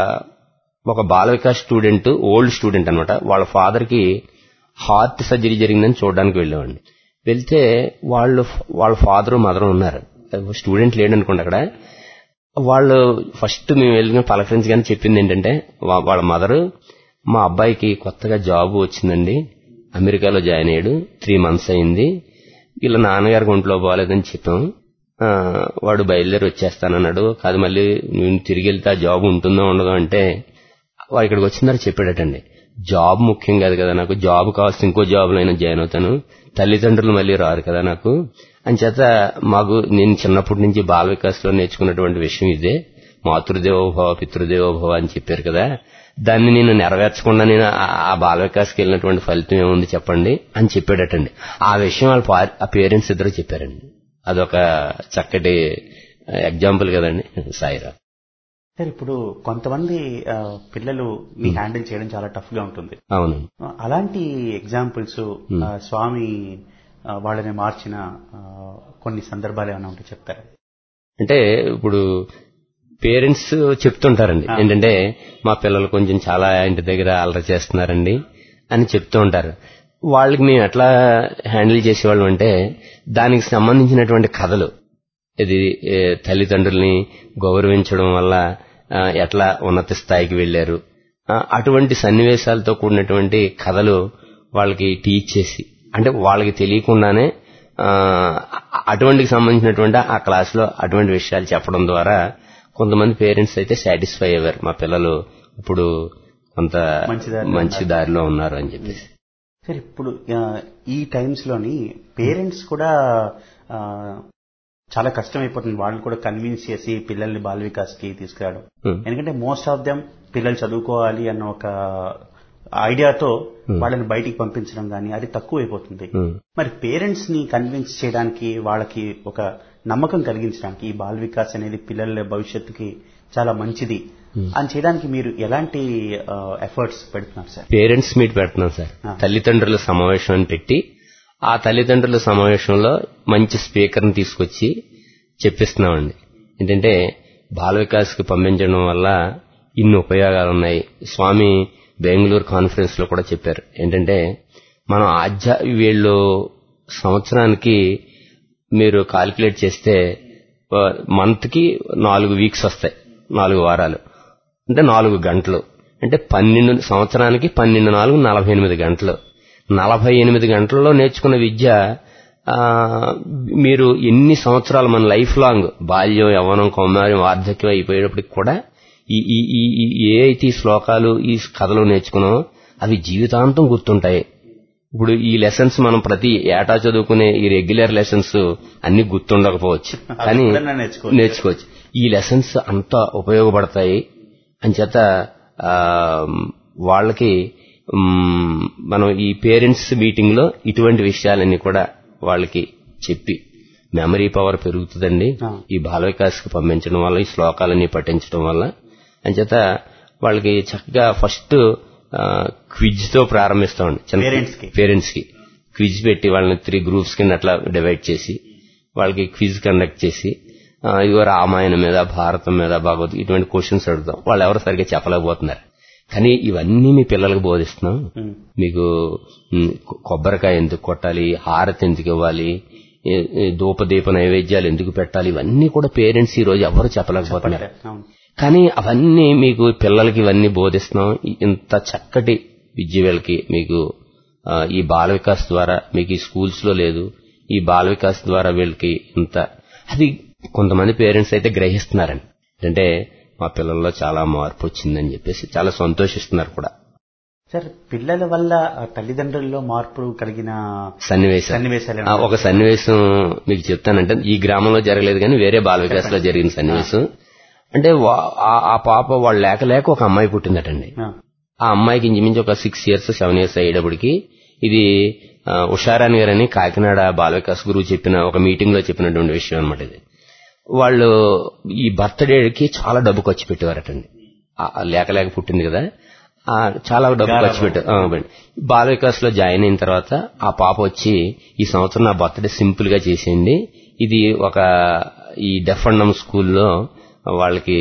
ఒక Bala Vikas student old student అన్నమాట వాళ్ళ ఫాదర్ కి హార్ట్ సర్జరీ జరిగిందని చూడడానికి వెళ్ళామండి వెళ్తే వాళ్ళు వాళ్ళ ఫాదర్ మదర్ ఉన్నారు స్టూడెంట్ లేడనుకోండి అక్కడ వాళ్ళు ఫస్ట్ మేము వెళ్ళిన పలకరించగానే చెప్పింది ఏంటంటే వా- వాళ్ళ మదర్ మా అబ్బాయికి కొత్తగా జాబ్ వచ్చిందండి అమెరికాలో జాయిన్ అయ్యాడు త్రీ మంత్స్ అయింది వీళ్ళ నాన్నగారికి ఒంట్లో బాగాలేదని చెప్పాం ఆ, వాడు బయలుదేరి వచ్చేస్తానన్నాడు కాదు మళ్ళీ నేను తిరిగి వెళ్తే ఆ జాబ్ ఉంటుందో ఉండదో అంటే వాడు ఇక్కడికి వచ్చిన తర్వాత చెప్పాడటండి జాబ్ ముఖ్యం కాదు కదా నాకు జాబ్ కావాల్సి ఇంకో జాబ్ లో అయినా జాయిన్ అవుతాను తల్లిదండ్రులు మళ్ళీ రారు కదా నాకు అని చేత మాకు నేను చిన్నప్పటి నుంచి బాల వికాస్లో నేర్చుకున్నటువంటి విషయం ఇదే మాతృదేవోభవ పితృదేవోభవ అని చెప్పారు కదా దాన్ని నేను నెరవేర్చకుండా నేను ఆ- ఆ బాల వికాస్కి వెళ్ళినటువంటి ఫలితం ఏముంది చెప్పండి అని చెప్పాడటండి ఆ విషయం వాళ్ళ పా- ఆ పేరెంట్స్ ఇద్దరు చెప్పారండి అదొక చక్కటి ఎగ్జాంపుల్ కదండి సాయిరామ్ సార్ ఇప్పుడు కొంతమంది ఆ, పిల్లలు మీ హ్యాండిల్ చేయడం చాలా టఫ్ గా ఉంటుంది అవునండి ఆ, అలాంటి ఎగ్జాంపుల్స్ Hmm. స్వామి ఆ, వాళ్ళని మార్చిన ఆ, కొన్ని సందర్భాలు ఏమైనా ఉంటే చెప్తారా అంటే ఇప్పుడు పేరెంట్స్ చెప్తుంటారండి ఆ. ఏంటంటే మా పిల్లలు కొంచెం చాలా ఇంటి దగ్గర అల్లరి చేస్తున్నారండి అని చెప్తూ ఉంటారు వాళ్ళకి మేము ఎట్లా హ్యాండిల్ చేసేవాళ్ళం అంటే దానికి సంబంధించినటువంటి కథలు ఇది ఏ, తల్లిదండ్రుల్ని గౌరవించడం వల్ల ఆ, ఎట్లా ఉన్నత స్థాయికి వెళ్లారు ఆ, అటువంటి సన్నివేశాలతో కూడినటువంటి కథలు వాళ్ళకి టీచ్ చేసి అంటే వాళ్ళకి తెలియకుండానే ఆ, అటువంటికి సంబంధించినటువంటి ఆ క్లాస్ లో అటువంటి విషయాలు చెప్పడం ద్వారా కొంతమంది పేరెంట్స్ అయితే సాటిస్ఫై అయ్యారు మా పిల్లలు ఇప్పుడు కొంత మంచి దారిలో మంచి దారిలో ఉన్నారు అని చెప్పేసి సార్ ఇప్పుడు ఆ, ఈ టైమ్స్ లోని పేరెంట్స్ కూడా ఆ, చాలా కష్టం అయిపోతుంది వాళ్ళు కూడా కన్విన్స్ చేసి పిల్లల్ని బాల వికాస్ కి తీసుకురావడం Hmm. ఎందుకంటే మోస్ట్ ఆఫ్ దెమ్ పిల్లలు చదువుకోవాలి అన్న ఒక ఐడియాతో వాళ్ళని బయటికి పంపించడం కానీ అది తక్కువ అయిపోతుంది Hmm. మరి పేరెంట్స్ ని కన్విన్స్ చేయడానికి వాళ్ళకి ఒక నమ్మకం కలిగించడానికి ఈ బాల వికాస్ అనేది పిల్లల భవిష్యత్తుకి చాలా మంచిది అని చేయడానికి మీరు ఎలాంటి ఎఫర్ట్స్ పెడుతున్నారు సార్ పేరెంట్స్ మీట్ పెడుతున్నాం సార్ ఆ. తల్లిదండ్రుల సమావేశం అని పెట్టి ఆ తల్లిదండ్రుల సమావేశంలో మంచి స్పీకర్ని తీసుకొచ్చి చెప్పిస్తున్నామండి ఏంటంటే బాల వికాస్కి పంపించడం వల్ల ఇన్ని ఉపయోగాలు ఉన్నాయి స్వామి బెంగళూరు కాన్ఫరెన్స్ లో కూడా చెప్పారు ఏంటంటే మనం ఆధ్యా వీళ్ళు సంవత్సరానికి మీరు కాలిక్యులేట్ చేస్తే మంత్ కి నాలుగు వీక్స్ వస్తాయి నాలుగు వారాలు అంటే నాలుగు గంటలు అంటే పన్నెండు సంవత్సరానికి పన్నెండు నాలుగు నలభై ఎనిమిది గంటలు నలభై ఎనిమిది గంటల్లో నేర్చుకున్న విద్య ఆ, మీరు ఎన్ని సంవత్సరాలు మన లైఫ్ లాంగ్ బాల్యం యవ్వనం కౌమార్యం వార్ధక్యం అయిపోయేటప్పటికి కూడా ఈ ఈ ఈ ఈ- ఏ అయితే ఈ శ్లోకాలు ఈ కథలు నేర్చుకున్నామో అవి జీవితాంతం గుర్తుంటాయి ఇప్పుడు ఈ లెసన్స్ మనం ప్రతి ఏటా చదువుకునే ఈ రెగ్యులర్ లెసన్స్ అన్ని గుర్తుండకపోవచ్చు కానీ ఎప్పుడైనా నేర్చుకోవచ్చు. నేర్చుకోవచ్చు ఈ లెసన్స్ అంతా ఉపయోగపడతాయి అని చేత ఆ, వాళ్ళకి మ్, మనం ఈ పేరెంట్స్ మీటింగ్ లో ఇటువంటి విషయాలన్నీ కూడా వాళ్ళకి చెప్పి మెమరీ పవర్ పెరుగుతుందండి ఆ. ఈ బాల వికాస్కి పంపించడం వల్ల ఈ శ్లోకాలన్నీ పఠించడం వల్ల అంచేత వాళ్ళకి చక్కగా ఫస్ట్ క్విజ్ తో ప్రారంభిస్తామండి Parents కి. పేరెంట్స్ కి క్విజ్ పెట్టి వాళ్ళని త్రీ గ్రూప్స్ కింద అట్లా డివైడ్ చేసి వాళ్ళకి క్విజ్ కండక్ట్ చేసి ఆ, ఇదిగో రామాయణం మీద భారతం మీద భగవద్ ఇటువంటి క్వశ్చన్స్ అడుగుతాం వాళ్ళు ఎవరు సరిగ్గా చెప్పలేకపోతున్నారు కానీ ఇవన్నీ మీ పిల్లలకు బోధిస్తున్నాం Hmm. మీకు మ్, కొ- కొబ్బరికాయ ఎందుకు కొట్టాలి హారతి ఎందుకు ఇవ్వాలి ఏ- ఏ ధూపదీప నైవేద్యాలు ఎందుకు పెట్టాలి ఇవన్నీ కూడా పేరెంట్స్ ఈ రోజు ఎవరు చెప్పలేకపోతున్నారు అవును కానీ అవన్నీ మీకు పిల్లలకి ఇవన్నీ బోధిస్తున్నాం ఈ- ఇంత చక్కటి విద్య వీళ్ళకి మీకు ఆ, ఈ బాల వికాస్ ద్వారా మీకు ఈ స్కూల్స్ లో లేదు ఈ బాల వికాస్ ద్వారా వీళ్ళకి ఇంత అది కొంతమంది పేరెంట్స్ అయితే గ్రహిస్తున్నారండి అంటే మా పిల్లల్లో చాలా మార్పు వచ్చిందని చెప్పేసి చాలా సంతోషిస్తున్నారు కూడా సార్ పిల్లల వల్ల ఆ, తల్లిదండ్రుల్లో మార్పు కలిగిన సన్నివేశం సన్నివేశాలు ఆ, ఒక సన్నివేశం మీకు చెప్తానంటే ఈ గ్రామంలో జరగలేదు కానీ వేరే బాల వికాస్ లో జరిగిన సన్నివేశం అంటే వా- ఆ- ఆ పాప వాళ్ళు లేక లేక ఒక అమ్మాయి పుట్టిందటండి ఆ, ఆ అమ్మాయికి ఇంచుమించు ఒక సిక్స్ ఇయర్స్ సెవెన్ ఇయర్స్ అయ్యేటప్పటికి ఇది ఆ, ఉషారాణి గారని కాకినాడ బాల వికాస్ గురువు చెప్పిన ఒక మీటింగ్ లో చెప్పినటువంటి విషయం అనమాట ఇది వాళ్ళు ఈ బర్త్డేకి చాలా డబ్బు ఖర్చు పెట్టేవారటండి ఆ, లేక లేక పుట్టింది కదా ఆ, చాలా డబ్బు ఖర్చు పెట్టారు ఆ, పెట్టారు. బాల వికాస్ లో జాయిన్ అయిన తర్వాత ఆ పాప వచ్చి ఈ సంవత్సరం నా బర్త్డే సింపుల్ గా చేసేయండి ఇది ఒక ఈ డెఫ్ అండ్ డమ్ స్కూల్లో వాళ్ళకి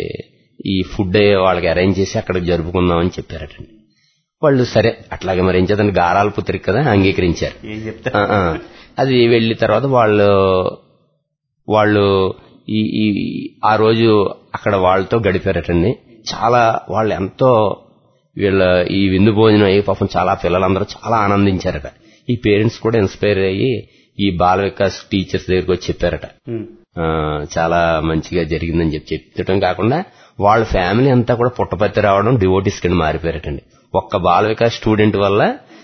ఈ ఫుడ్ వాళ్ళకి అరేంజ్ చేసి అక్కడ జరుపుకుందామని చెప్పారటండి వాళ్ళు సరే అట్లాగే మరి ఏం చేద్దాం గారాల పుత్రిక కదా అంగీకరించారు ఏం చెప్తా ఆ, ఆ. అది వెళ్ళిన తర్వాత వాళ్ళు వాళ్ళు ఈ ఈ ఆ రోజు అక్కడ వాళ్ళతో గడిపారటండి చాలా వాళ్ళు ఎంతో వీళ్ళ ఈ విందు భోజనం అయ్యి పాపం చాలా పిల్లలందరూ చాలా ఆనందించారట ఈ పేరెంట్స్ కూడా ఇన్స్పైర్ అయ్యి ఈ బాల వికాస్ టీచర్స్ దగ్గరికి వచ్చి చెప్పారట ఉమ్, ఆ, చాలా మంచిగా జరిగిందని చెప్పి చెప్పడం కాకుండా వాళ్ళ ఫ్యామిలీ అంతా కూడా పుట్టపత్తి రావడం డివోటీస్ కింద మారిపోయారటండి ఒక్క బాల వికాస్ స్టూడెంట్ వల్ల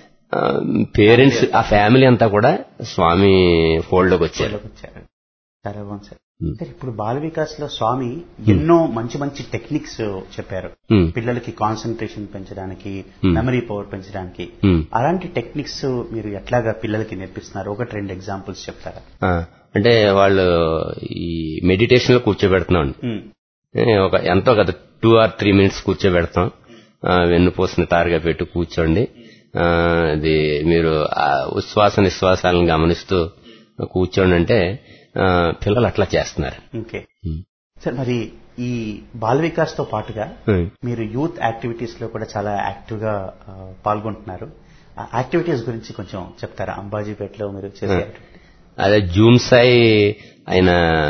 పేరెంట్స్ ఆ ఫ్యామిలీ అంతా కూడా స్వామి ఫోల్డ్ లోకి వచ్చారు లోకి వచ్చారు చాలా బాగుంది సార్ ఉమ్. సార్ ఇప్పుడు బాల వికాస్ లో స్వామి ఎన్నో మంచి మంచి టెక్నిక్స్ చెప్పారు ఉమ్, పిల్లలకి కాన్సన్ట్రేషన్ పెంచడానికి Hmm. మెమరీ పవర్ పెంచడానికి ఉమ్. అలాంటి టెక్నిక్స్ మీరు ఎట్లాగా పిల్లలకి నేర్పిస్తున్నారు ఒకటి రెండు ఎగ్జాంపుల్స్ చెప్తారా ఆ, అంటే వాళ్ళు ఈ మెడిటేషన్ లో కూర్చోబెడుతున్నాం ఉమ్, ఏ, ఒక ఎంతో కదా టూ ఆర్ త్రీ మినిట్స్ కూర్చోబెడతాం ఆ, వెన్నుపూసని తారుగా పెట్టి కూర్చోండి ఆ, అది మీరు ఆ ఉచ్ఛ్వాస నిశ్వాసాలను గమనిస్తూ కూర్చోండి అంటే ఆ, పిల్లలు అట్లా చేస్తున్నారు ఓకే ఉమ్. సార్ మరి ఈ బాల వికాస్ తో పాటుగా ఉమ్. మీరు యూత్ యాక్టివిటీస్ లో కూడా చాలా యాక్టివ్ గా ఆ, పాల్గొంటున్నారు ఆ యాక్టివిటీస్ గురించి కొంచెం చెప్తారా అంబాజీపేటలో మీరు చేసే Hmm. activities. అదే జూమ్ సాయి ఆయన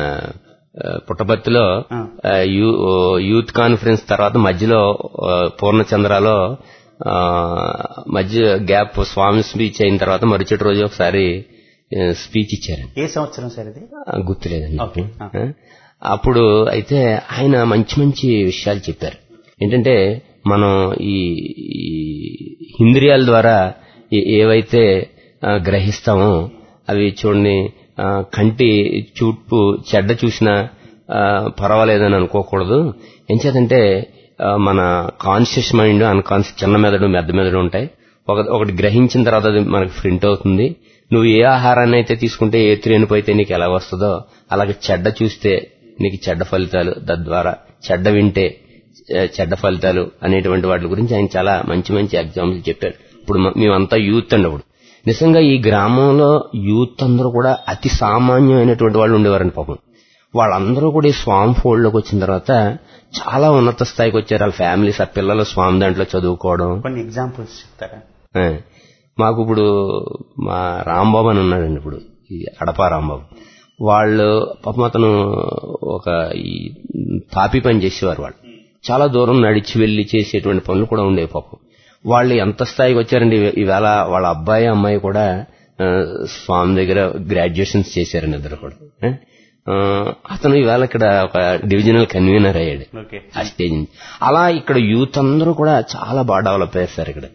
ఆ, పుట్టపర్తిలో ఆ. ఆ, యూ- ఓ, యూత్ కాన్ఫరెన్స్ తర్వాత మధ్యలో ఆ, పూర్ణచంద్రలో ఆ, మధ్య గ్యాప్ స్వామి స్పీచ్ అయిన తర్వాత మరుసటి రోజు ఒకసారి ఆ, స్పీచ్ ఇచ్చారు ఏ సంవత్సరం సార్ ఇది ఆ, గుర్తులేదండి ఓకే. ఆ. ఆ? అప్పుడు అయితే ఆయన మంచి మంచి విషయాలు చెప్పారు ఏంటంటే మనం ఈ ఈ ఇంద్రియాల ద్వారా ఏ- ఏవైతే ఆ, గ్రహిస్తామో అవి చూడండి ఆ, కంటి చూపు చెడ్డ చూసినా ఆ, పర్వాలేదని అనుకోకూడదు ఎంచేతంటే ఆ, మన కాన్షియస్ మైండ్ అన్కాన్షియస్ చిన్న మెదడు మెద్ద మెదడు ఉంటాయి ఒక ఒకటి గ్రహించిన తర్వాత అది మనకి ప్రింట్ అవుతుంది నువ్వు ఏ ఆహారాన్ని అయితే తీసుకుంటే ఏ త్రేణుపు అయితే నీకు ఎలా వస్తుందో అలాగే చెడ్డ చూస్తే నీకు చెడ్డ ఫలితాలు తద్వారా చెడ్డ వింటే చె- చెడ్డ ఫలితాలు అనేటువంటి వాటి గురించి ఆయన చాలా మంచి మంచి ఎగ్జాంపుల్ చెప్పారు ఇప్పుడు మ- మేమంతా యూత్ అండి అప్పుడు నిజంగా ఈ గ్రామంలో యూత్ అందరూ కూడా అతి సామాన్యమైనటువంటి వాళ్ళు ఉండేవారండి పాపం వాళ్ళందరూ కూడా ఈ స్వామి ఫోల్డ్ లోకి వచ్చిన తర్వాత చాలా ఉన్నత స్థాయికి వచ్చారు వాళ్ళ ఫ్యామిలీస్ ఆ పిల్లలు స్వామి దాంట్లో చదువుకోవడం కొన్ని ఎగ్జాంపుల్స్ చెప్తారా ఆ, మాకు ఇప్పుడు మా రాంబాబు అని ఉన్నాడండి ఇప్పుడు ఈ అడపా రాంబాబు వాళ్ళు పాపం అతను ఒక ఈ తాపి పని చేసేవారు వాళ్ళు చాలా దూరం నడిచి వెళ్లి చేసేటువంటి పనులు కూడా ఉండేవి పాపం వాళ్ళు ఎంత స్థాయికి వచ్చారండి ఈ- ఈవేళ వాళ్ళ అబ్బాయి అమ్మాయి కూడా ఆ, స్వామి దగ్గర గ్రాడ్యుయేషన్స్ చేశారండి ఇద్దరు కూడా ఆ? ఆ, అతను ఈవేళ ఇక్కడ ఒక డివిజనల్ కన్వీనర్ అయ్యాడు ఓకే ఆ స్టేజ్ నుంచి అలా ఇక్కడ యూత్ అందరూ కూడా చాలా బాగా డెవలప్ అయ్యారు సార్ ఇక్కడ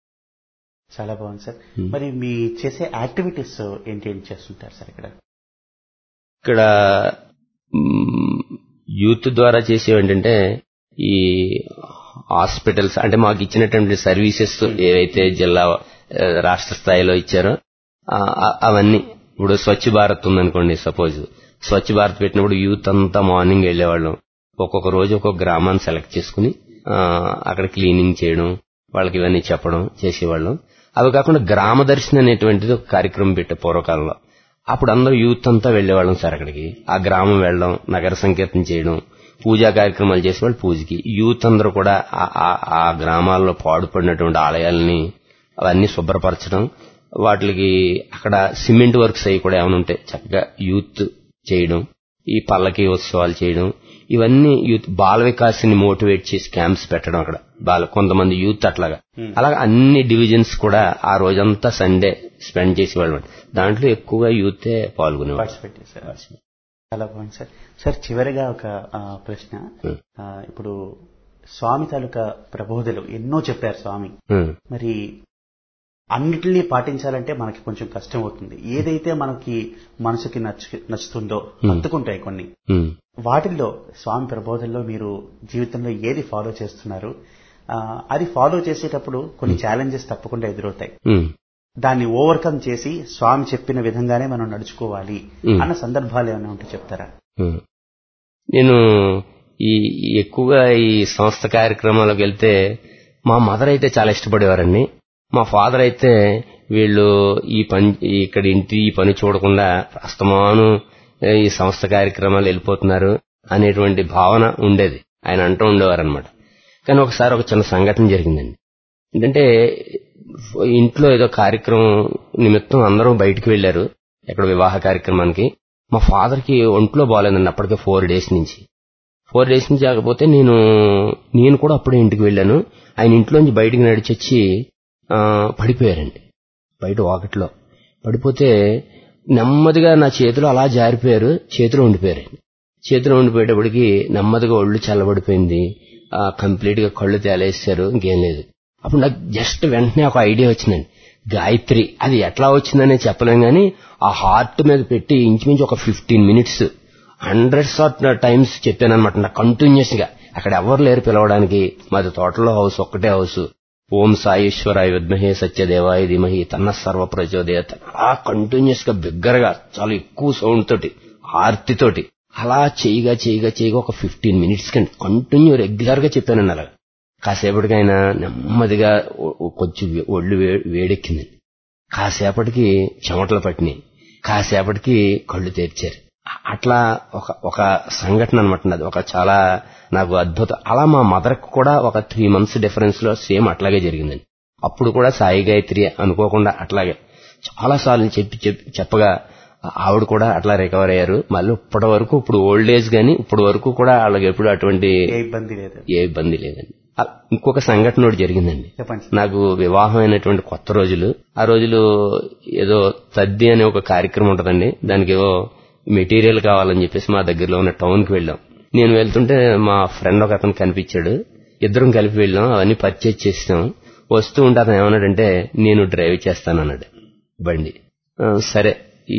చాలా బాగుంది సార్ మరి మీ చేసే యాక్టివిటీస్ ఏంటి ఏంటి చేస్తుంటారు సార్ ఇక్కడ ఇక్కడ మ్, యూత్ ద్వారా చేసేవి ఏంటంటే ఈ హాస్పిటల్స్ అంటే మాకు ఇచ్చినటువంటి సర్వీసెస్ ఏవైతే జిల్లా ఆ, రాష్ట్ర స్థాయిలో ఇచ్చారో ఆ, ఆ- అవన్నీ ఇప్పుడు స్వచ్ఛ భారత్ ఉందనుకోండి సపోజ్ స్వచ్ఛ భారత్ పెట్టినప్పుడు యూత్ అంతా మార్నింగ్ వెళ్లేవాళ్ళం ఒక్కొక్క రోజు ఒక్కొక్క గ్రామాన్ని సెలెక్ట్ చేసుకుని ఆ, అక్కడ క్లీనింగ్ చేయడం వాళ్ళకి ఇవన్నీ చెప్పడం చేసేవాళ్ళం అవి కాకుండా గ్రామ దర్శనం అనేటువంటిది ఒక కార్యక్రమం పెట్టే పూర్వకాలంలో అప్పుడు అందరూ యూత్ అంతా వెళ్లేవాళ్ళం సార్ అక్కడికి ఆ గ్రామం వెళ్ళడం నగర సంకీర్తన చేయడం పూజా కార్యక్రమాలు చేసేవాళ్ళు పూజకి యూత్ అందరూ కూడా ఆ- ఆ- ఆ గ్రామాల్లో పాడుపడినటువంటి ఆలయాలని అవన్నీ శుభ్రపరచడం వాటికి అక్కడ సిమెంట్ వర్క్స్ అవి కూడా ఏమైనా ఉంటే చక్కగా యూత్ చేయడం ఈ పల్లకి ఉత్సవాలు చేయడం ఇవన్నీ యూత్ బాల వికాస్ని మోటివేట్ చేసి క్యాంప్స్ పెట్టడం అక్కడ బాల కొంతమంది యూత్ అట్లాగా అలాగా అన్ని డివిజన్స్ కూడా ఆ రోజంతా సండే స్పెండ్ చేసేవాళ్ళు దాంట్లో ఎక్కువగా యూతే పాల్గొనేవాళ్ళు పార్టిసిపేట్ చేశారు చాలా బాగుంది సార్ సార్ చివరిగా ఒక ఆ, ప్రశ్న Hmm. ఆ, ఇప్పుడు స్వామి తాలూకా ప్రబోధలు ఎన్నో చెప్పారు స్వామి ఉమ్, మరి అన్నిటినీ పాటించాలంటే మనకి కొంచెం కష్టం అవుతుంది ఏదైతే మనకి మనసుకి నచ్చు నచ్చుతుందో హత్తుకుంటాయి కొన్ని ఉమ్. వాటిల్లో స్వామి ప్రబోధనలో మీరు జీవితంలో ఏది ఫాలో చేస్తున్నారు ఆ, అది ఫాలో చేసేటప్పుడు కొన్ని ఛాలెంజెస్ తప్పకుండా ఎదురవుతాయి ఉమ్. దాన్ని ఓవర్కమ్ చేసి స్వామి చెప్పిన విధంగానే మనం నడుచుకోవాలి Hmm. అన్న సందర్భాలు ఏమైనా ఉంటే చెప్తారా ఉమ్. నేను ఈ ఈ ఎక్కువగా ఈ సంస్థ కార్యక్రమాలకు వెళ్తే మా మదర్ అయితే చాలా ఇష్టపడేవారండి మా ఫాదర్ అయితే వీళ్ళు ఈ పని ఇక్కడ ఇంటి ఈ పని చూడకుండా అస్తమాను ఈ సంస్థ కార్యక్రమాలు వెళ్ళిపోతున్నారు అనేటువంటి భావన ఉండేది ఆయన అంటూ ఉండేవారనమాట కానీ ఒకసారి ఒక చిన్న సంఘటన జరిగిందండి ఏంటంటే ఇంట్లో ఏదో కార్యక్రమం నిమిత్తం అందరూ బయటికి వెళ్లారు ఎక్కడ వివాహ కార్యక్రమానికి మా ఫాదర్ కి ఒంట్లో బాగాలేదండి అప్పటికే ఫోర్ డేస్ నుంచి ఫోర్ డేస్ నుంచి కాకపోతే నేను నేను కూడా అప్పుడే ఇంటికి వెళ్ళాను ఆయన ఇంట్లోంచి బయటికి నడిచొచ్చి ఆ, పడిపోయారండి బయట వాకట్లో పడిపోతే నెమ్మదిగా నా చేతిలో అలా జారిపోయారు చేతిలో ఉండిపోయారు చేతిలో ఉండిపోయేటప్పటికి నెమ్మదిగా ఒళ్ళు చల్లబడిపోయింది కంప్లీట్ గా కళ్ళు తేలేసారు ఇంకేం లేదు అప్పుడు నాకు జస్ట్ వెంటనే ఒక ఐడియా వచ్చిందండి గాయత్రి అది ఎట్లా వచ్చిందనే చెప్పలేం గానీ ఆ హార్ట్ మీద పెట్టి ఇంచుమించు ఒక fifteen minutes hundreds of times చెప్పాను అనమాట నాకు కంటిన్యూస్ గా అక్కడ ఎవరు లేరు పిలవడానికి మాది తోటలో హౌస్ ఒక్కటే హౌస్ ఓం సాయేశ్వరాయ విద్మహే సత్యదేవాయ ధీమహి తన్న సర్వ ప్రచోదయత్ అలా కంటిన్యూస్ గా బిగ్గరగా చాలా ఎక్కువ సౌండ్ తోటి ఆర్తితోటి అలా చేయగా చేయగా చేయగా ఒక ఫిఫ్టీన్ మినిట్స్ కండి కంటిన్యూ రెగ్యులర్ గా చెప్పానండి అలా కాసేపటికైనా నెమ్మదిగా ఒ- ఒ- కొంచెం వే- ఒళ్ళు వే- వేడెక్కింది కాసేపటికి చెమటలు పట్టినాయి కాసేపటికి కళ్ళు తెరిచారు అ- అట్లా ఒక ఒక సంఘటన అనమాట అది ఒక చాలా నాకు అద్భుతం అలా మా మదర్ కూడా ఒక త్రీ మంత్స్ డిఫరెన్స్ లో సేమ్ అట్లాగే జరిగిందండి అప్పుడు కూడా సాయి గాయత్రి అనుకోకుండా అట్లాగే చాలా సార్లు చెప్పి చెప్పి చెప్పగా ఆవిడ కూడా అట్లా రికవర్ అయ్యారు మళ్ళీ ఇప్పటి వరకు ఇప్పుడు ఓల్డ్ ఏజ్ గానీ ఇప్పటి వరకు కూడా వాళ్ళకి ఎప్పుడు అటువంటి ఏ ఇబ్బంది లేదు ఏ ఇబ్బంది లేదండి ఆ, ఇంకొక సంఘటన ఒకటి జరిగిందండి చెప్పండి నాకు వివాహం అయినటువంటి కొత్త రోజులు ఆ రోజులు ఏదో తద్ది అనే ఒక కార్యక్రమం ఉంటదండి దానికి ఏవో మెటీరియల్ కావాలని చెప్పేసి మా దగ్గరలో ఉన్న టౌన్ కి వెళ్ళాం నేను వెళ్తుంటే మా ఫ్రెండ్ ఒక అతను కనిపించాడు ఇద్దరం కలిపి వెళ్ళాం అవన్నీ పర్చేజ్ చేసాం వస్తూ ఉంటే అతను ఏమన్నాడంటే నేను డ్రైవ్ చేస్తానన్నాడు బండి ఆ, సరే ఈ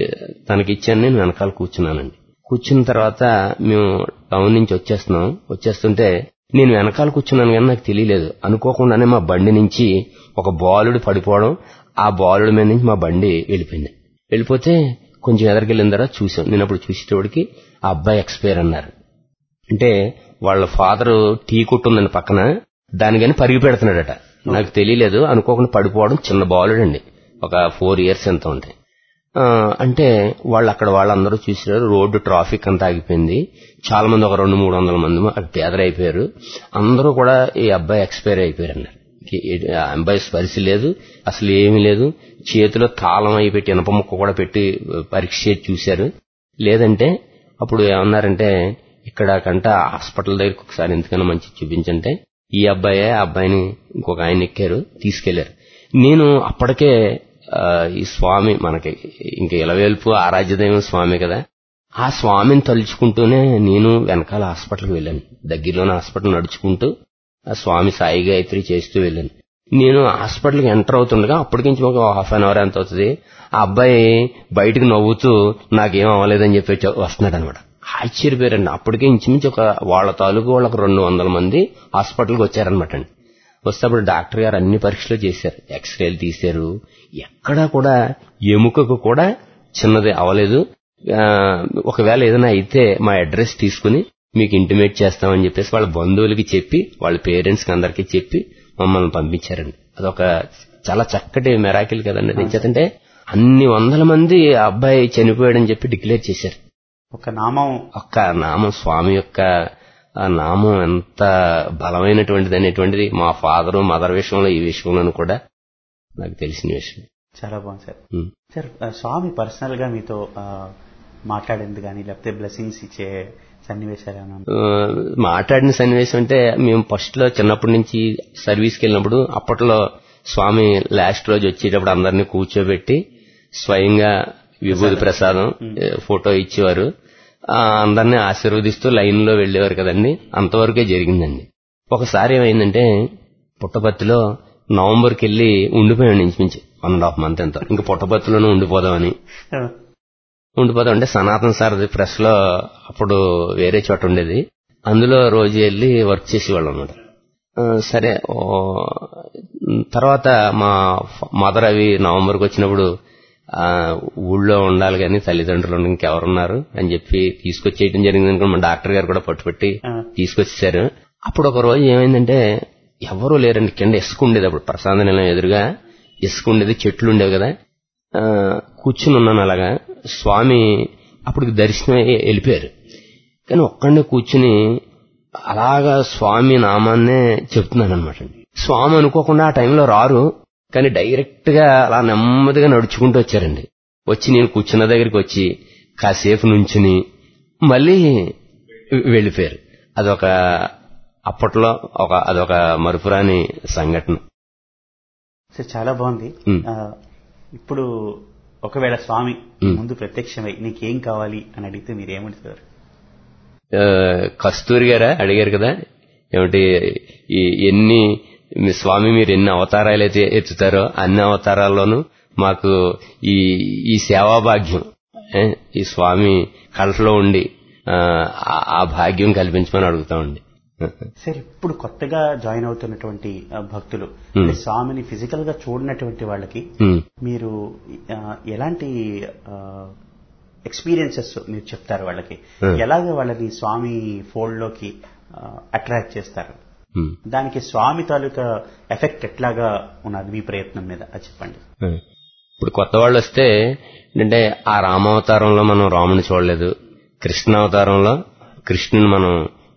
తనకి ఇచ్చాను నేను వెనకాల కూర్చున్నానండి కూర్చున్న తర్వాత మేము టౌన్ నుంచి వచ్చేస్తున్నాం వచ్చేస్తుంటే నేను వెనకాల కూర్చున్నాను కానీ నాకు తెలియలేదు అనుకోకుండానే మా బండి నుంచి ఒక బాలుడు పడిపోవడం ఆ బాలుడి మీద నుంచి మా బండి వెళ్ళిపోయింది వెళ్ళిపోతే కొంచెం ఎదరికెళ్ళిన తర్వాత చూసాం నేను అప్పుడు చూసేటోడికి ఆ అబ్బాయి ఎక్స్పైర్ అన్నారు అంటే వాళ్ళ ఫాదర్ టీ కొట్టు ఉందండి పక్కన దాని కానీ పరిగి పెడుతున్నాడట నాకు తెలియలేదు అనుకోకుండా పడిపోవడం చిన్న బాలుడండి ఒక ఫోర్ ఇయర్స్ ఎంత ఉంటాయి ఆ, అంటే వాళ్ళు అక్కడ వాళ్ళందరూ చూసారు రోడ్డు ట్రాఫిక్ అంతా ఆగిపోయింది చాలా మంది ఒక రెండు మూడు వందల మంది అక్కడ పేదరైపోయారు అందరూ కూడా ఈ అబ్బాయి ఎక్స్పైర్ అయిపోయారు అన్నారు ఈ- ఈ- ఆ అబ్బాయి స్పర్శ లేదు అసలు ఏమీ లేదు చేతిలో తాళం అయి పెట్టి ఇనప ముక్క కూడా పెట్టి పరీక్ష చేసి చూశారు లేదంటే అప్పుడు ఏమన్నారంటే ఇక్కడ కంట హాస్పిటల్ దగ్గరికి ఒకసారి ఎందుకైనా మంచి చూపించంటే ఈ అబ్బాయే ఆ అబ్బాయిని ఇంకొక ఆయన ఎక్కారు తీసుకెళ్లారు నేను అప్పటికే ఆ, ఈ స్వామి మనకి ఇంక ఇలవేల్పు ఆరాధ్యదైవం స్వామి కదా ఆ స్వామిని తలుచుకుంటూనే నేను వెనకాల హాస్పిటల్కి వెళ్ళాను దగ్గరలోనే హాస్పిటల్ నడుచుకుంటూ ఆ స్వామి సాయి గాయత్రి చేస్తూ వెళ్ళాను నేను హాస్పిటల్కి ఎంటర్ అవుతుండగా అప్పటికించి ఒక హాఫ్ అన్ అవర్ ఎంత అవుతుంది ఆ అబ్బాయి బయటకు నవ్వుతూ నాకేం అవ్వలేదని చెప్పి వచ్చి- వస్తున్నాడు అనమాట ఆశ్చర్యపోయారండి అప్పటికే ఇంచుమించు ఒక వాళ్ళ తాలూకు వాళ్ళకి రెండు వందల మంది హాస్పిటల్కి వచ్చారనమాట అండి వస్తే అప్పుడు డాక్టర్ గారు అన్ని పరీక్షలు చేశారు ఎక్స్రేలు తీశారు ఎక్కడా కూడా ఎముకకు కూడా చిన్నది అవలేదు ఆ, ఒకవేళ ఏదైనా అయితే మా అడ్రస్ తీసుకుని మీకు ఇంటిమేట్ చేస్తామని చెప్పేసి వాళ్ళ బంధువులకి చెప్పి వాళ్ళ పేరెంట్స్ కి అందరికీ చెప్పి మమ్మల్ని పంపించారండి అదొక చాలా చక్కటి మెరాకిల్ కదండి అది ఏంటంటే అన్ని వందల మంది ఆ అబ్బాయి చనిపోయాడని చెప్పి డిక్లేర్ చేశారు ఒక నామం ఒక్క నామం స్వామి యొక్క ఆ నామం ఎంత బలమైనటువంటిది అనేటువంటిది మా ఫాదర్ మదర్ విషయంలో ఈ విషయంలోనూ కూడా నాకు తెలిసిన విషయం చాలా బాగుంది సార్ ఉమ్. సార్ ఆ, స్వామి పర్సనల్ గా మీతో ఆ, మాట్లాడేందుకు కానీ లేకపోతే బ్లెస్సింగ్స్ ఇచ్చే సన్నివేశాలు ఏమైనా ఉన్నాయా? ఆ, మాట్లాడిన సన్నివేశం అంటే మేము ఫస్ట్ లో చిన్నప్పటి నుంచి సర్వీస్కి వెళ్ళినప్పుడు అప్పట్లో స్వామి లాస్ట్ రోజు వచ్చేటప్పుడు అందరినీ కూర్చోబెట్టి స్వయంగా విభూతి ప్రసాదం ఏ, ఫోటో ఇచ్చేవారు ఆ, అందరినీ ఆశీర్వదిస్తూ లైన్ లో వెళ్లేవారు కదండి అంతవరకే జరిగిందండి ఒకసారి ఏమైందంటే పుట్టపర్తిలో నవంబర్కి వెళ్ళి ఉండిపోయాడు ఇంచుమించు వన్ అండ్ హాఫ్ మంత్ ఎంతో ఇంకా పుట్టపర్తిలోనే ఉండిపోదామని ఉండిపోతాం అంటే సనాతన సారథి ప్రెస్ లో అప్పుడు వేరే చోట ఉండేది అందులో రోజు వెళ్ళి వర్క్ చేసేవాళ్ళం అనమాట సరే ఓ, తర్వాత మా మదర్ అవి నవంబర్కి వచ్చినప్పుడు ఆ, ఊళ్ళో ఉండాలి కానీ తల్లిదండ్రులు ఉండి ఇంకెవరున్నారు అని చెప్పి తీసుకొచ్చేయడం జరిగింది అనుకో మా డాక్టర్ గారు కూడా పట్టుపట్టి ఆ. తీసుకొచ్చేసారు అప్పుడు ఒక రోజు ఏమైందంటే ఎవరూ లేరండి కింద ఇసుక ఉండేది అప్పుడు ప్రశాంత నిలయం ఎదురుగా ఇసుక ఉండేది చెట్లు ఉండేవి కదా ఆ, కూర్చుని ఉన్నాను అలాగా స్వామి అప్పుడు దర్శనం అయ్యి వెళ్ళిపోయారు కానీ ఒక్కడే కూర్చుని అలాగా స్వామి నామాన్నే చెప్తున్నాను అనమాట స్వామి అనుకోకుండా ఆ టైంలో రారు కానీ డైరెక్ట్ గా అలా నెమ్మదిగా నడుచుకుంటూ వచ్చారండి వచ్చి నేను కూర్చున్న దగ్గరికి వచ్చి కాసేపు నుంచుని మళ్ళీ వెళ్ళిపోయారు అదొక అప్పట్లో ఒక అదొక మరుపురాని సంఘటన సార్ చాలా బాగుంది ఉమ్. ఆ, ఇప్పుడు ఒకవేళ స్వామి ఉమ్. ముందు ప్రత్యక్షమై నీకేం కావాలి అని అడిగితే మీరు ఏమంటారు ఆ, కస్తూరి గారా అడిగారు కదా ఏమిటి ఈ ఎన్ని మీ స్వామి మీరు ఎన్ని అవతారాలు అయితే ఎత్తుతారో అన్ని అవతారాల్లోనూ మాకు ఈ ఈ సేవా భాగ్యం ఏ, ఈ స్వామి కళ్ళలో ఉండి ఆ, ఆ- ఆ భాగ్యం కల్పించమని అడుగుతామండి సార్ ఇప్పుడు కొత్తగా జాయిన్ అవుతున్నటువంటి ఆ, భక్తులు Hmm. అంటే స్వామిని ఫిజికల్ గా చూడనటువంటి వాళ్ళకి ఉమ్. మీరు ఆ, ఎలాంటి ఎక్స్పీరియన్సెస్ మీరు చెప్తారు వాళ్ళకి Hmm. ఎలాగ వాళ్ళని స్వామి ఫోల్డ్ లోకి అట్రాక్ట్ చేస్తారు ఉమ్. దానికి స్వామి తాలూకా ఎఫెక్ట్ ఎట్లాగా ఉన్నది మీ ప్రయత్నం మీద అది చెప్పండి ఇప్పుడు కొత్త వాళ్ళు వస్తే ఏంటంటే ఆ రామావతారంలో మనం రాముని చూడలేదు కృష్ణావతారంలో కృష్ణుని మనం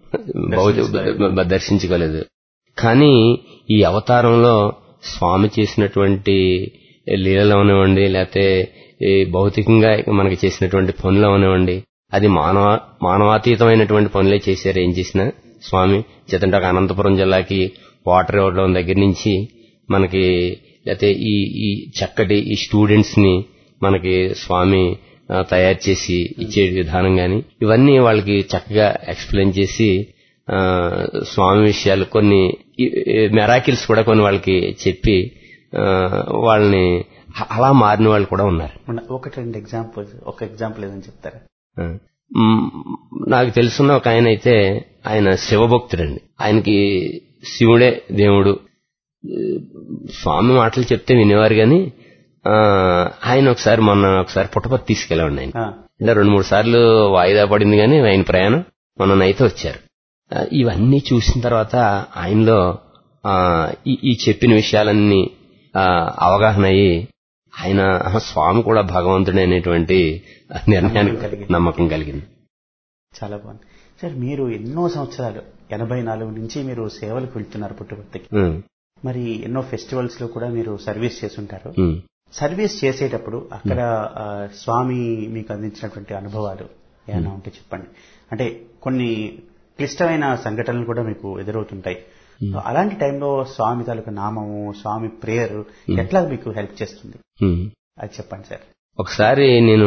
భౌతి- బ- దర్శించుకోలేదు కానీ ఈ అవతారంలో స్వామి చేసినటువంటి లీలలు అవనివ్వండి లేకపోతే ఈ భౌతికంగా మనకి చేసినటువంటి పనులు అవనివ్వండి అది మానవ మానవాతీతమైనటువంటి పనులే చేశారు ఏం చేసినా స్వామి చేతంటే ఒక అనంతపురం జిల్లాకి వాటర్ ఇవ్వడం దగ్గర నుంచి మనకి లేకపోతే ఈ ఈ చక్కటి ఈ స్టూడెంట్స్ ని మనకి స్వామి ఆ, తయారు చేసి ఇచ్చే విధానం గాని ఇవన్నీ వాళ్ళకి చక్కగా ఎక్స్ప్లెయిన్ చేసి ఆ, స్వామి విషయాలు కొన్ని మెరాకిల్స్ కూడా కొన్ని వాళ్ళకి చెప్పి ఆ, వాళ్ళని అ- అలా మారిన వాళ్ళు కూడా ఉన్నారు ఉన్న- ఒకటి రెండు ఎగ్జాంపుల్ ఒక ఎగ్జాంపుల్ ఏదని చెప్తారా ఆ. మ్, నాకు తెలుసున్న ఒక ఆయన అయితే ఆయన శివభక్తుడండి ఆయనకి శివుడే దేవుడు ఆ, స్వామి మాటలు చెప్తే వినేవారు గాని ఆ, ఆయన ఒకసారి మొన్న ఒకసారి పుట్టపర్తి తీసుకెళ్ళండి ఆయన ఆ, అంటే రెండు మూడు సార్లు వాయిదా పడింది కానీ ఆయన ప్రయాణం మొన్ననైతే వచ్చారు ఆ, ఇవన్నీ చూసిన తర్వాత ఆయనలో ఆ, ఈ- ఈ చెప్పిన విషయాలన్నీ ఆ, అవగాహన అయ్యి ఆయన ఆహా, స్వామి కూడా భగవంతుడే అనేటువంటి నిర్ణయానికి కలిగింది. నమ్మకం కలిగింది చాలా బాగుంది సార్ మీరు ఎన్నో సంవత్సరాలు ఎనభై నాలుగు నుంచి మీరు సేవలకు వెళ్తున్నారు పుట్టుపర్తికి ఉమ్, మరి ఎన్నో ఫెస్టివల్స్ లో కూడా మీరు సర్వీస్ చేస్తుంటారు ఉమ్, సర్వీస్ చేసేటప్పుడు అక్కడ ఆ, స్వామి మీకు అందించినటువంటి అనుభవాలు ఏమైనా ఉంటే చెప్పండి అంటే కొన్ని క్లిష్టమైన సంఘటనలు కూడా మీకు ఎదురవుతుంటాయి అలాంటి టైంలో స్వామి తాలూకు నామము స్వామి ప్రేయర్ ఎట్లా మీకు హెల్ప్ చేస్తుంది ఉమ్. అది చెప్పండి సార్ ఒకసారి నేను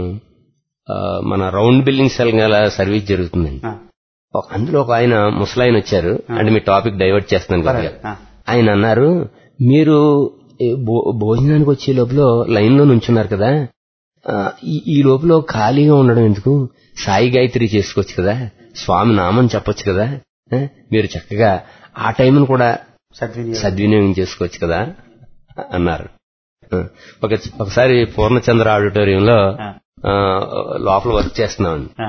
ఆ, మన రౌండ్ బిల్డింగ్ సెల్ గల సర్వీస్ జరుగుతుందండి ఆ, ఒక- అందులో ఒక ఆయన ముసలాయన వచ్చారు అంటే మీ టాపిక్ డైవర్ట్ చేస్తున్నాను కొద్దిగా పర్వాలేదు. ఆ, ఆయన అన్నారు మీరు ఏ భో- భోజనానికి వచ్చే లోపల లైన్ లో నుంచున్నారు కదా ఆ, ఈ- ఈ లోపల ఖాళీగా ఉండడం ఎందుకు సాయి గాయత్రి చేసుకోవచ్చు కదా స్వామి నామం చెప్పొచ్చు కదా ఆ, మీరు చక్కగా ఆ టైంను కూడా సద్వినియోగం సద్వినియోగం చేసుకోవచ్చు కదా అన్నారు ఆ, ఒక ఒకసారి పూర్ణచంద్ర ఆడిటోరియంలో ఆ, ఆ, లోపల వర్క్ చేస్తున్నాం ఆ,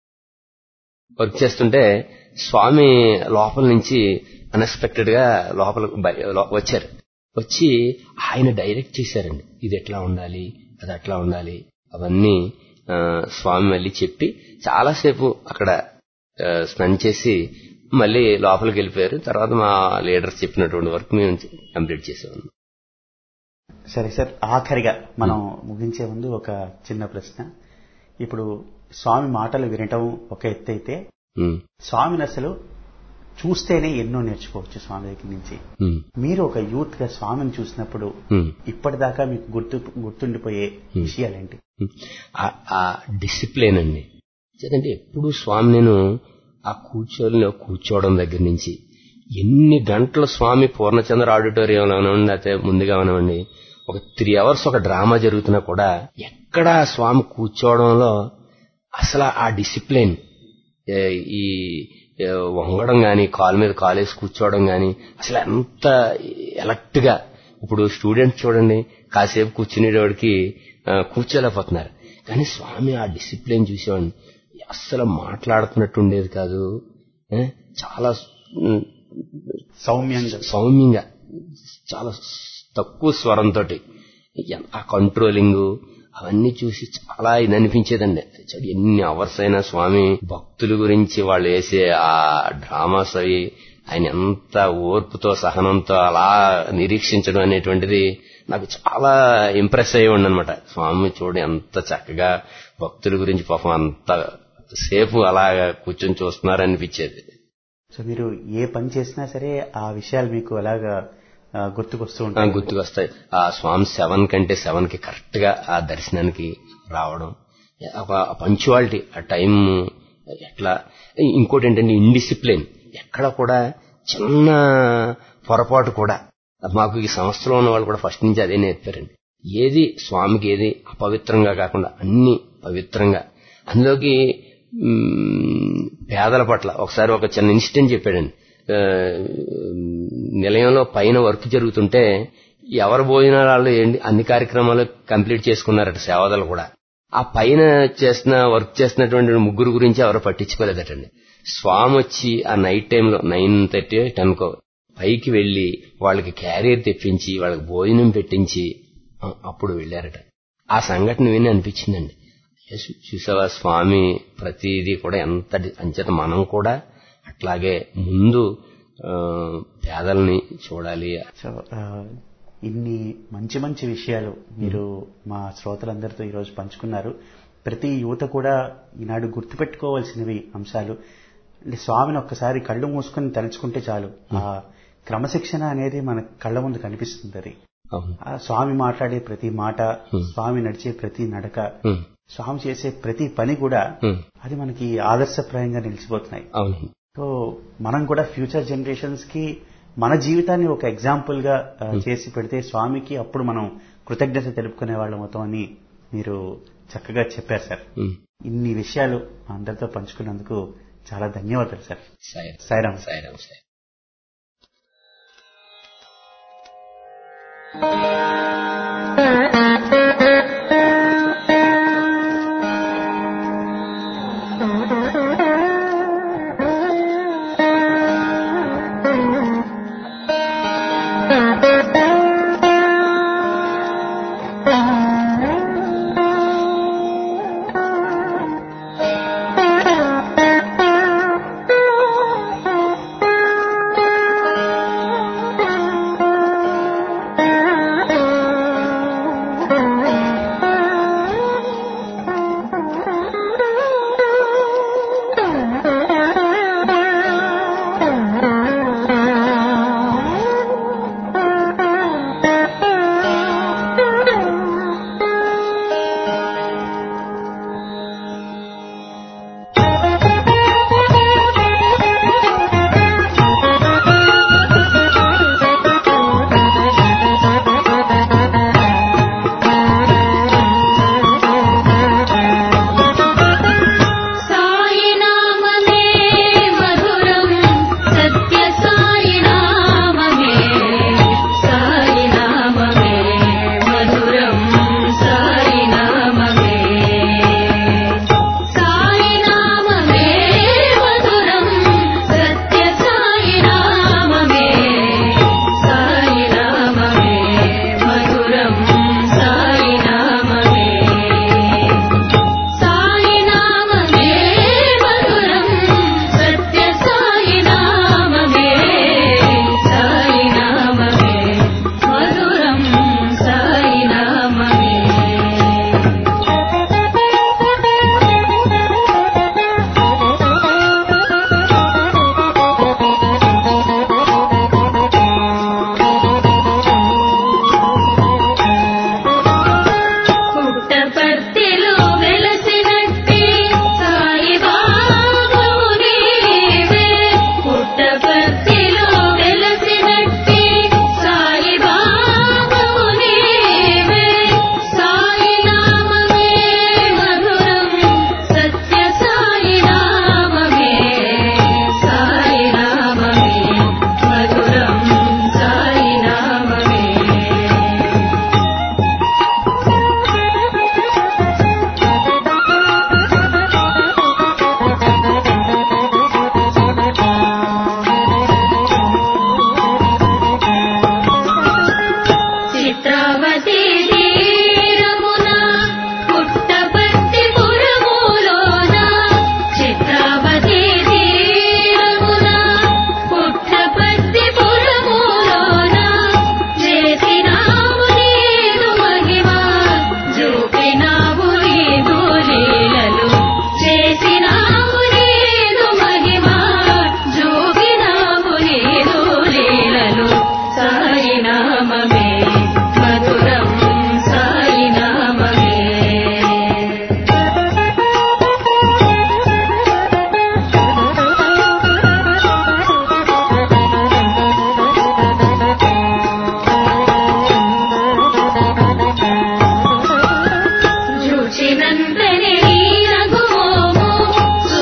వర్క్ చేస్తుంటే స్వామి లోపల నుంచి అన్ఎక్స్పెక్టెడ్ గా లోపల వచ్చారు వచ్చి ఆయన డైరెక్ట్ చేశారండి ఇది ఎట్లా ఉండాలి అది అట్లా ఉండాలి అవన్నీ ఆ, స్వామి మళ్ళీ చెప్పి చాలాసేపు అక్కడ స్పెండ్ చేసి మళ్ళీ లోపలికి వెళ్ళిపోయారు తర్వాత మా లీడర్స్ చెప్పినటువంటి వర్క్ మేము కంప్లీట్ చేసాము సరే సార్ ఆఖరిగా మనం ముగించే ముందు ఒక చిన్న ప్రశ్న ఇప్పుడు స్వామి మాటలు వినటం ఒక ఎత్తు అయితే ఉమ్, స్వామిని అసలు చూస్తేనే ఎన్నో నేర్చుకోవచ్చు స్వామి దగ్గర నుంచి ఉమ్, మీరు ఒక యూత్ గా స్వామిని చూసినప్పుడు ఉమ్. ఇప్పటిదాకా మీకు గుర్తు గుర్తుండిపోయే విషయాలేంటి ఆ- ఆ డిసిప్లిన్ అండి ఎందుకంటే ఎప్పుడు స్వామి నేను ఆ కూర్చొని కూర్చోవడం దగ్గర నుంచి ఎన్ని గంటలు స్వామి పూర్ణచంద్ర ఆడిటోరియంలో అవనివ్వండి లేకపోతే ముందుగా అవనివ్వండి ఒక త్రీ అవర్స్ ఒక డ్రామా జరుగుతున్నా కూడా ఎక్కడ ఆ స్వామి కూర్చోవడంలో అసలు ఆ డిసిప్లిన్ ఈ ఏ, వంగడం గాని కాలు మీద కాలేసి కూర్చోవడం గాని అసలు ఎంత ఎలక్ట్ గా ఇప్పుడు స్టూడెంట్స్ చూడండి కాసేపు కూర్చునేవాడికి ఆ, కూర్చోలేకపోతున్నారు కానీ స్వామి ఆ డిసిప్లిన్ చూసేవాడిని అస్సలు మాట్లాడుతున్నట్టు ఉండేది కాదు ఏ, చాలా ఉమ్, సౌమ్యంగా సౌమ్యంగా చాలా తక్కువ స్వరంతో ఆ కంట్రోలింగ్ అవన్నీ చూసి చాలా ఇది అనిపించేదండి చూడు ఎన్ని అవర్స్ అయినా స్వామి భక్తుల గురించి వాళ్ళు వేసే ఆ డ్రామాస్ అవి ఆయన ఎంత ఓర్పుతో సహనంతో అలా నిరీక్షించడం అనేటువంటిది నాకు చాలా ఇంప్రెస్ అయ్యేవాడి అనమాట స్వామి చూడు ఎంత చక్కగా భక్తుల గురించి పాపం అంత సేపు అలా కూర్చొని చూస్తున్నారనిపించేది సో మీరు ఏ పని చేసినా సరే ఆ విషయాలు మీకు అలాగా ఆ, గుర్తుకొస్తూ ఆ, ఉంటాయి గుర్తుకొస్తాయి ఆ స్వామి సెవెన్ కంటే సెవెన్ కి కరెక్ట్ గా ఆ దర్శనానికి రావడం ఒక పంచువాలిటీ ఆ టైం ఎట్లా ఇంకోటి ఏంటంటే ఇండిసిప్లిన్ ఎక్కడ కూడా చిన్న పొరపాటు కూడా మాకు ఈ సంస్థలో ఉన్న వాళ్ళు కూడా ఫస్ట్ నుంచి అదే నేర్పారండి ఏది స్వామికి ఏది అపవిత్రంగా కాకుండా అన్ని పవిత్రంగా అందులోకి మ్, పేదల పట్ల ఒకసారి ఒక చిన్న ఇన్సిడెంట్ చెప్పాడండి ఆ, నిలయంలో పైన వర్క్ జరుగుతుంటే ఎవరు భోజనాలు వాళ్ళు ఏంటి అన్ని కార్యక్రమాలు కంప్లీట్ చేసుకున్నారట సేవదలు కూడా ఆ పైన చేస్తున్న వర్క్ చేస్తున్నటువంటి ముగ్గురు గురించి ఎవరు పట్టించుకోలేదటండి స్వామి వచ్చి ఆ నైట్ టైంలో నైన్ థర్టీ టెన్ కో పైకి వెళ్లి వాళ్ళకి క్యారియర్ తెప్పించి వాళ్ళకి భోజనం పెట్టించి ఆ, అప్పుడు వెళ్ళారట ఆ సంఘటన విని అనిపించిందండి ఎస్, చూసావా స్వామి ప్రతిదీ కూడా ఎంత అంచేత మనం కూడా అట్లాగే ముందు ఆ, పేదల్ని చూడాలి సో ఆ, ఇన్ని మంచి మంచి విషయాలు మీరు మా శ్రోతలందరితో ఈరోజు పంచుకున్నారు ప్రతి యువత కూడా ఈనాడు గుర్తుపెట్టుకోవాల్సినవి అంశాలు అంటే స్వామిని ఒక్కసారి కళ్ళు మూసుకొని తలుచుకుంటే చాలు ఆ క్రమశిక్షణ అనేది మన కళ్ళ ముందు కనిపిస్తుంది అది అవును ఆ స్వామి మాట్లాడే ప్రతి మాట Hmm. స్వామి నడిచే ప్రతి నడక ఉమ్, స్వామి చేసే ప్రతి పని కూడా ఉమ్, అది మనకి ఆదర్శప్రాయంగా నిలిచిపోతున్నాయి అవును సో మనం కూడా ఫ్యూచర్ జనరేషన్స్ కి మన జీవితాన్ని ఒక ఎగ్జాంపుల్ గా ఆ, చేసి పెడితే స్వామికి అప్పుడు మనం కృతజ్ఞత తెలుపుకునే వాళ్ళం అవుతామని మీరు చక్కగా చెప్పారు సార్ ఉమ్, ఇన్ని విషయాలు మా అందరితో పంచుకున్నందుకు చాలా ధన్యవాదాలు సార్ సాయి- సాయిరామ్ సాయిరామ్ సాయి సాయి నామమే మధురం సత్య సాయి నామమే సాయి నామమే మధురం సాయి నామమే సాయి నామమే మధురం సత్య సాయి నామమే సాయి నామమే మధురం సాయి నామమే సాయి నామమే మధురం సత్య సాయి నామమే సాయి నామమే మధురం సాయి నామమే పుట్టపర్తిలో వెలసినట్టి సాయి బాబు నీవే పుట్టపర్తిలో వెలసినట్టి సాయి బాబు నీవే సాయి నామమే మధురం సత్య సాయి నామమే సాయి నామమే మధురం సాయి నామమే చిత్రావతి తీరమున పుట్టపర్తి పురములోన చిత్రావతి తీరమున పుట్టపర్తి పురములోన చేసినావు నీదు మహిమ చూపినావు నీదు లీలలు చేసినావు నీదు మహిమ చూపినావు నీదు లీలలు సాయి నామమే మధురం సాయి నామమే చూచినంతనే నీ రఘుమోము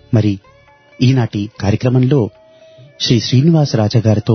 మరి ఈనాటి కార్యక్రమంలో శ్రీ శ్రీనివాస రాజగారితో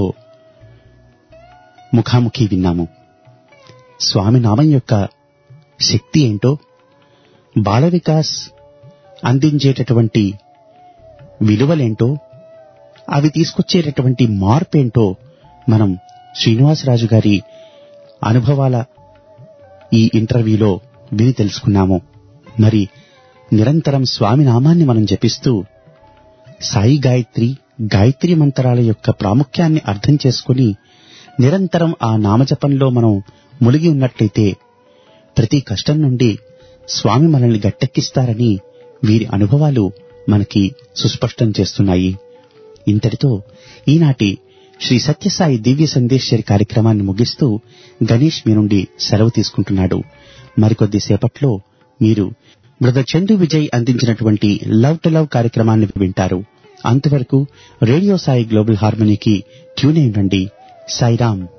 ముఖాముఖి విన్నాము స్వామి నామం యొక్క శక్తి ఏంటో బాల వికాస్ అందించేటటువంటి విలువలేంటో అవి తీసుకొచ్చేటటువంటి మార్పేంటో మనం శ్రీనివాసరాజు గారి అనుభవాల ఈ ఇంటర్వ్యూలో విని తెలుసుకున్నాము మరి నిరంతరం స్వామి నామాన్ని మనం జపిస్తూ సాయి గాయత్రి గాయత్రి మంత్రాల యొక్క ప్రాముఖ్యాన్ని అర్థం చేసుకుని నిరంతరం ఆ నామజపంలో మనం మునిగి ఉన్నట్లయితే ప్రతి కష్టం నుండి స్వామి మనల్ని గట్టెక్కిస్తారని వీరి అనుభవాలు మనకి సుస్పష్టం చేస్తున్నాయి ఇంతటితో ఈనాటి శ్రీ సత్యసాయి దివ్య సందేశ్వరి కార్యక్రమాన్ని ముగిస్తూ గణేష్ మీ నుండి సెలవు తీసుకుంటున్నాడు మరికొద్ది సేపట్లో మీరు బ్రదర్ చందు విజయ్ అందించినటువంటి లవ్ టు లవ్ కార్యక్రమాన్ని వింటారు అంతవరకు రేడియో సాయి గ్లోబల్ హార్మనీకి ట్యూన్ అయి ఉండండి సాయిరామ్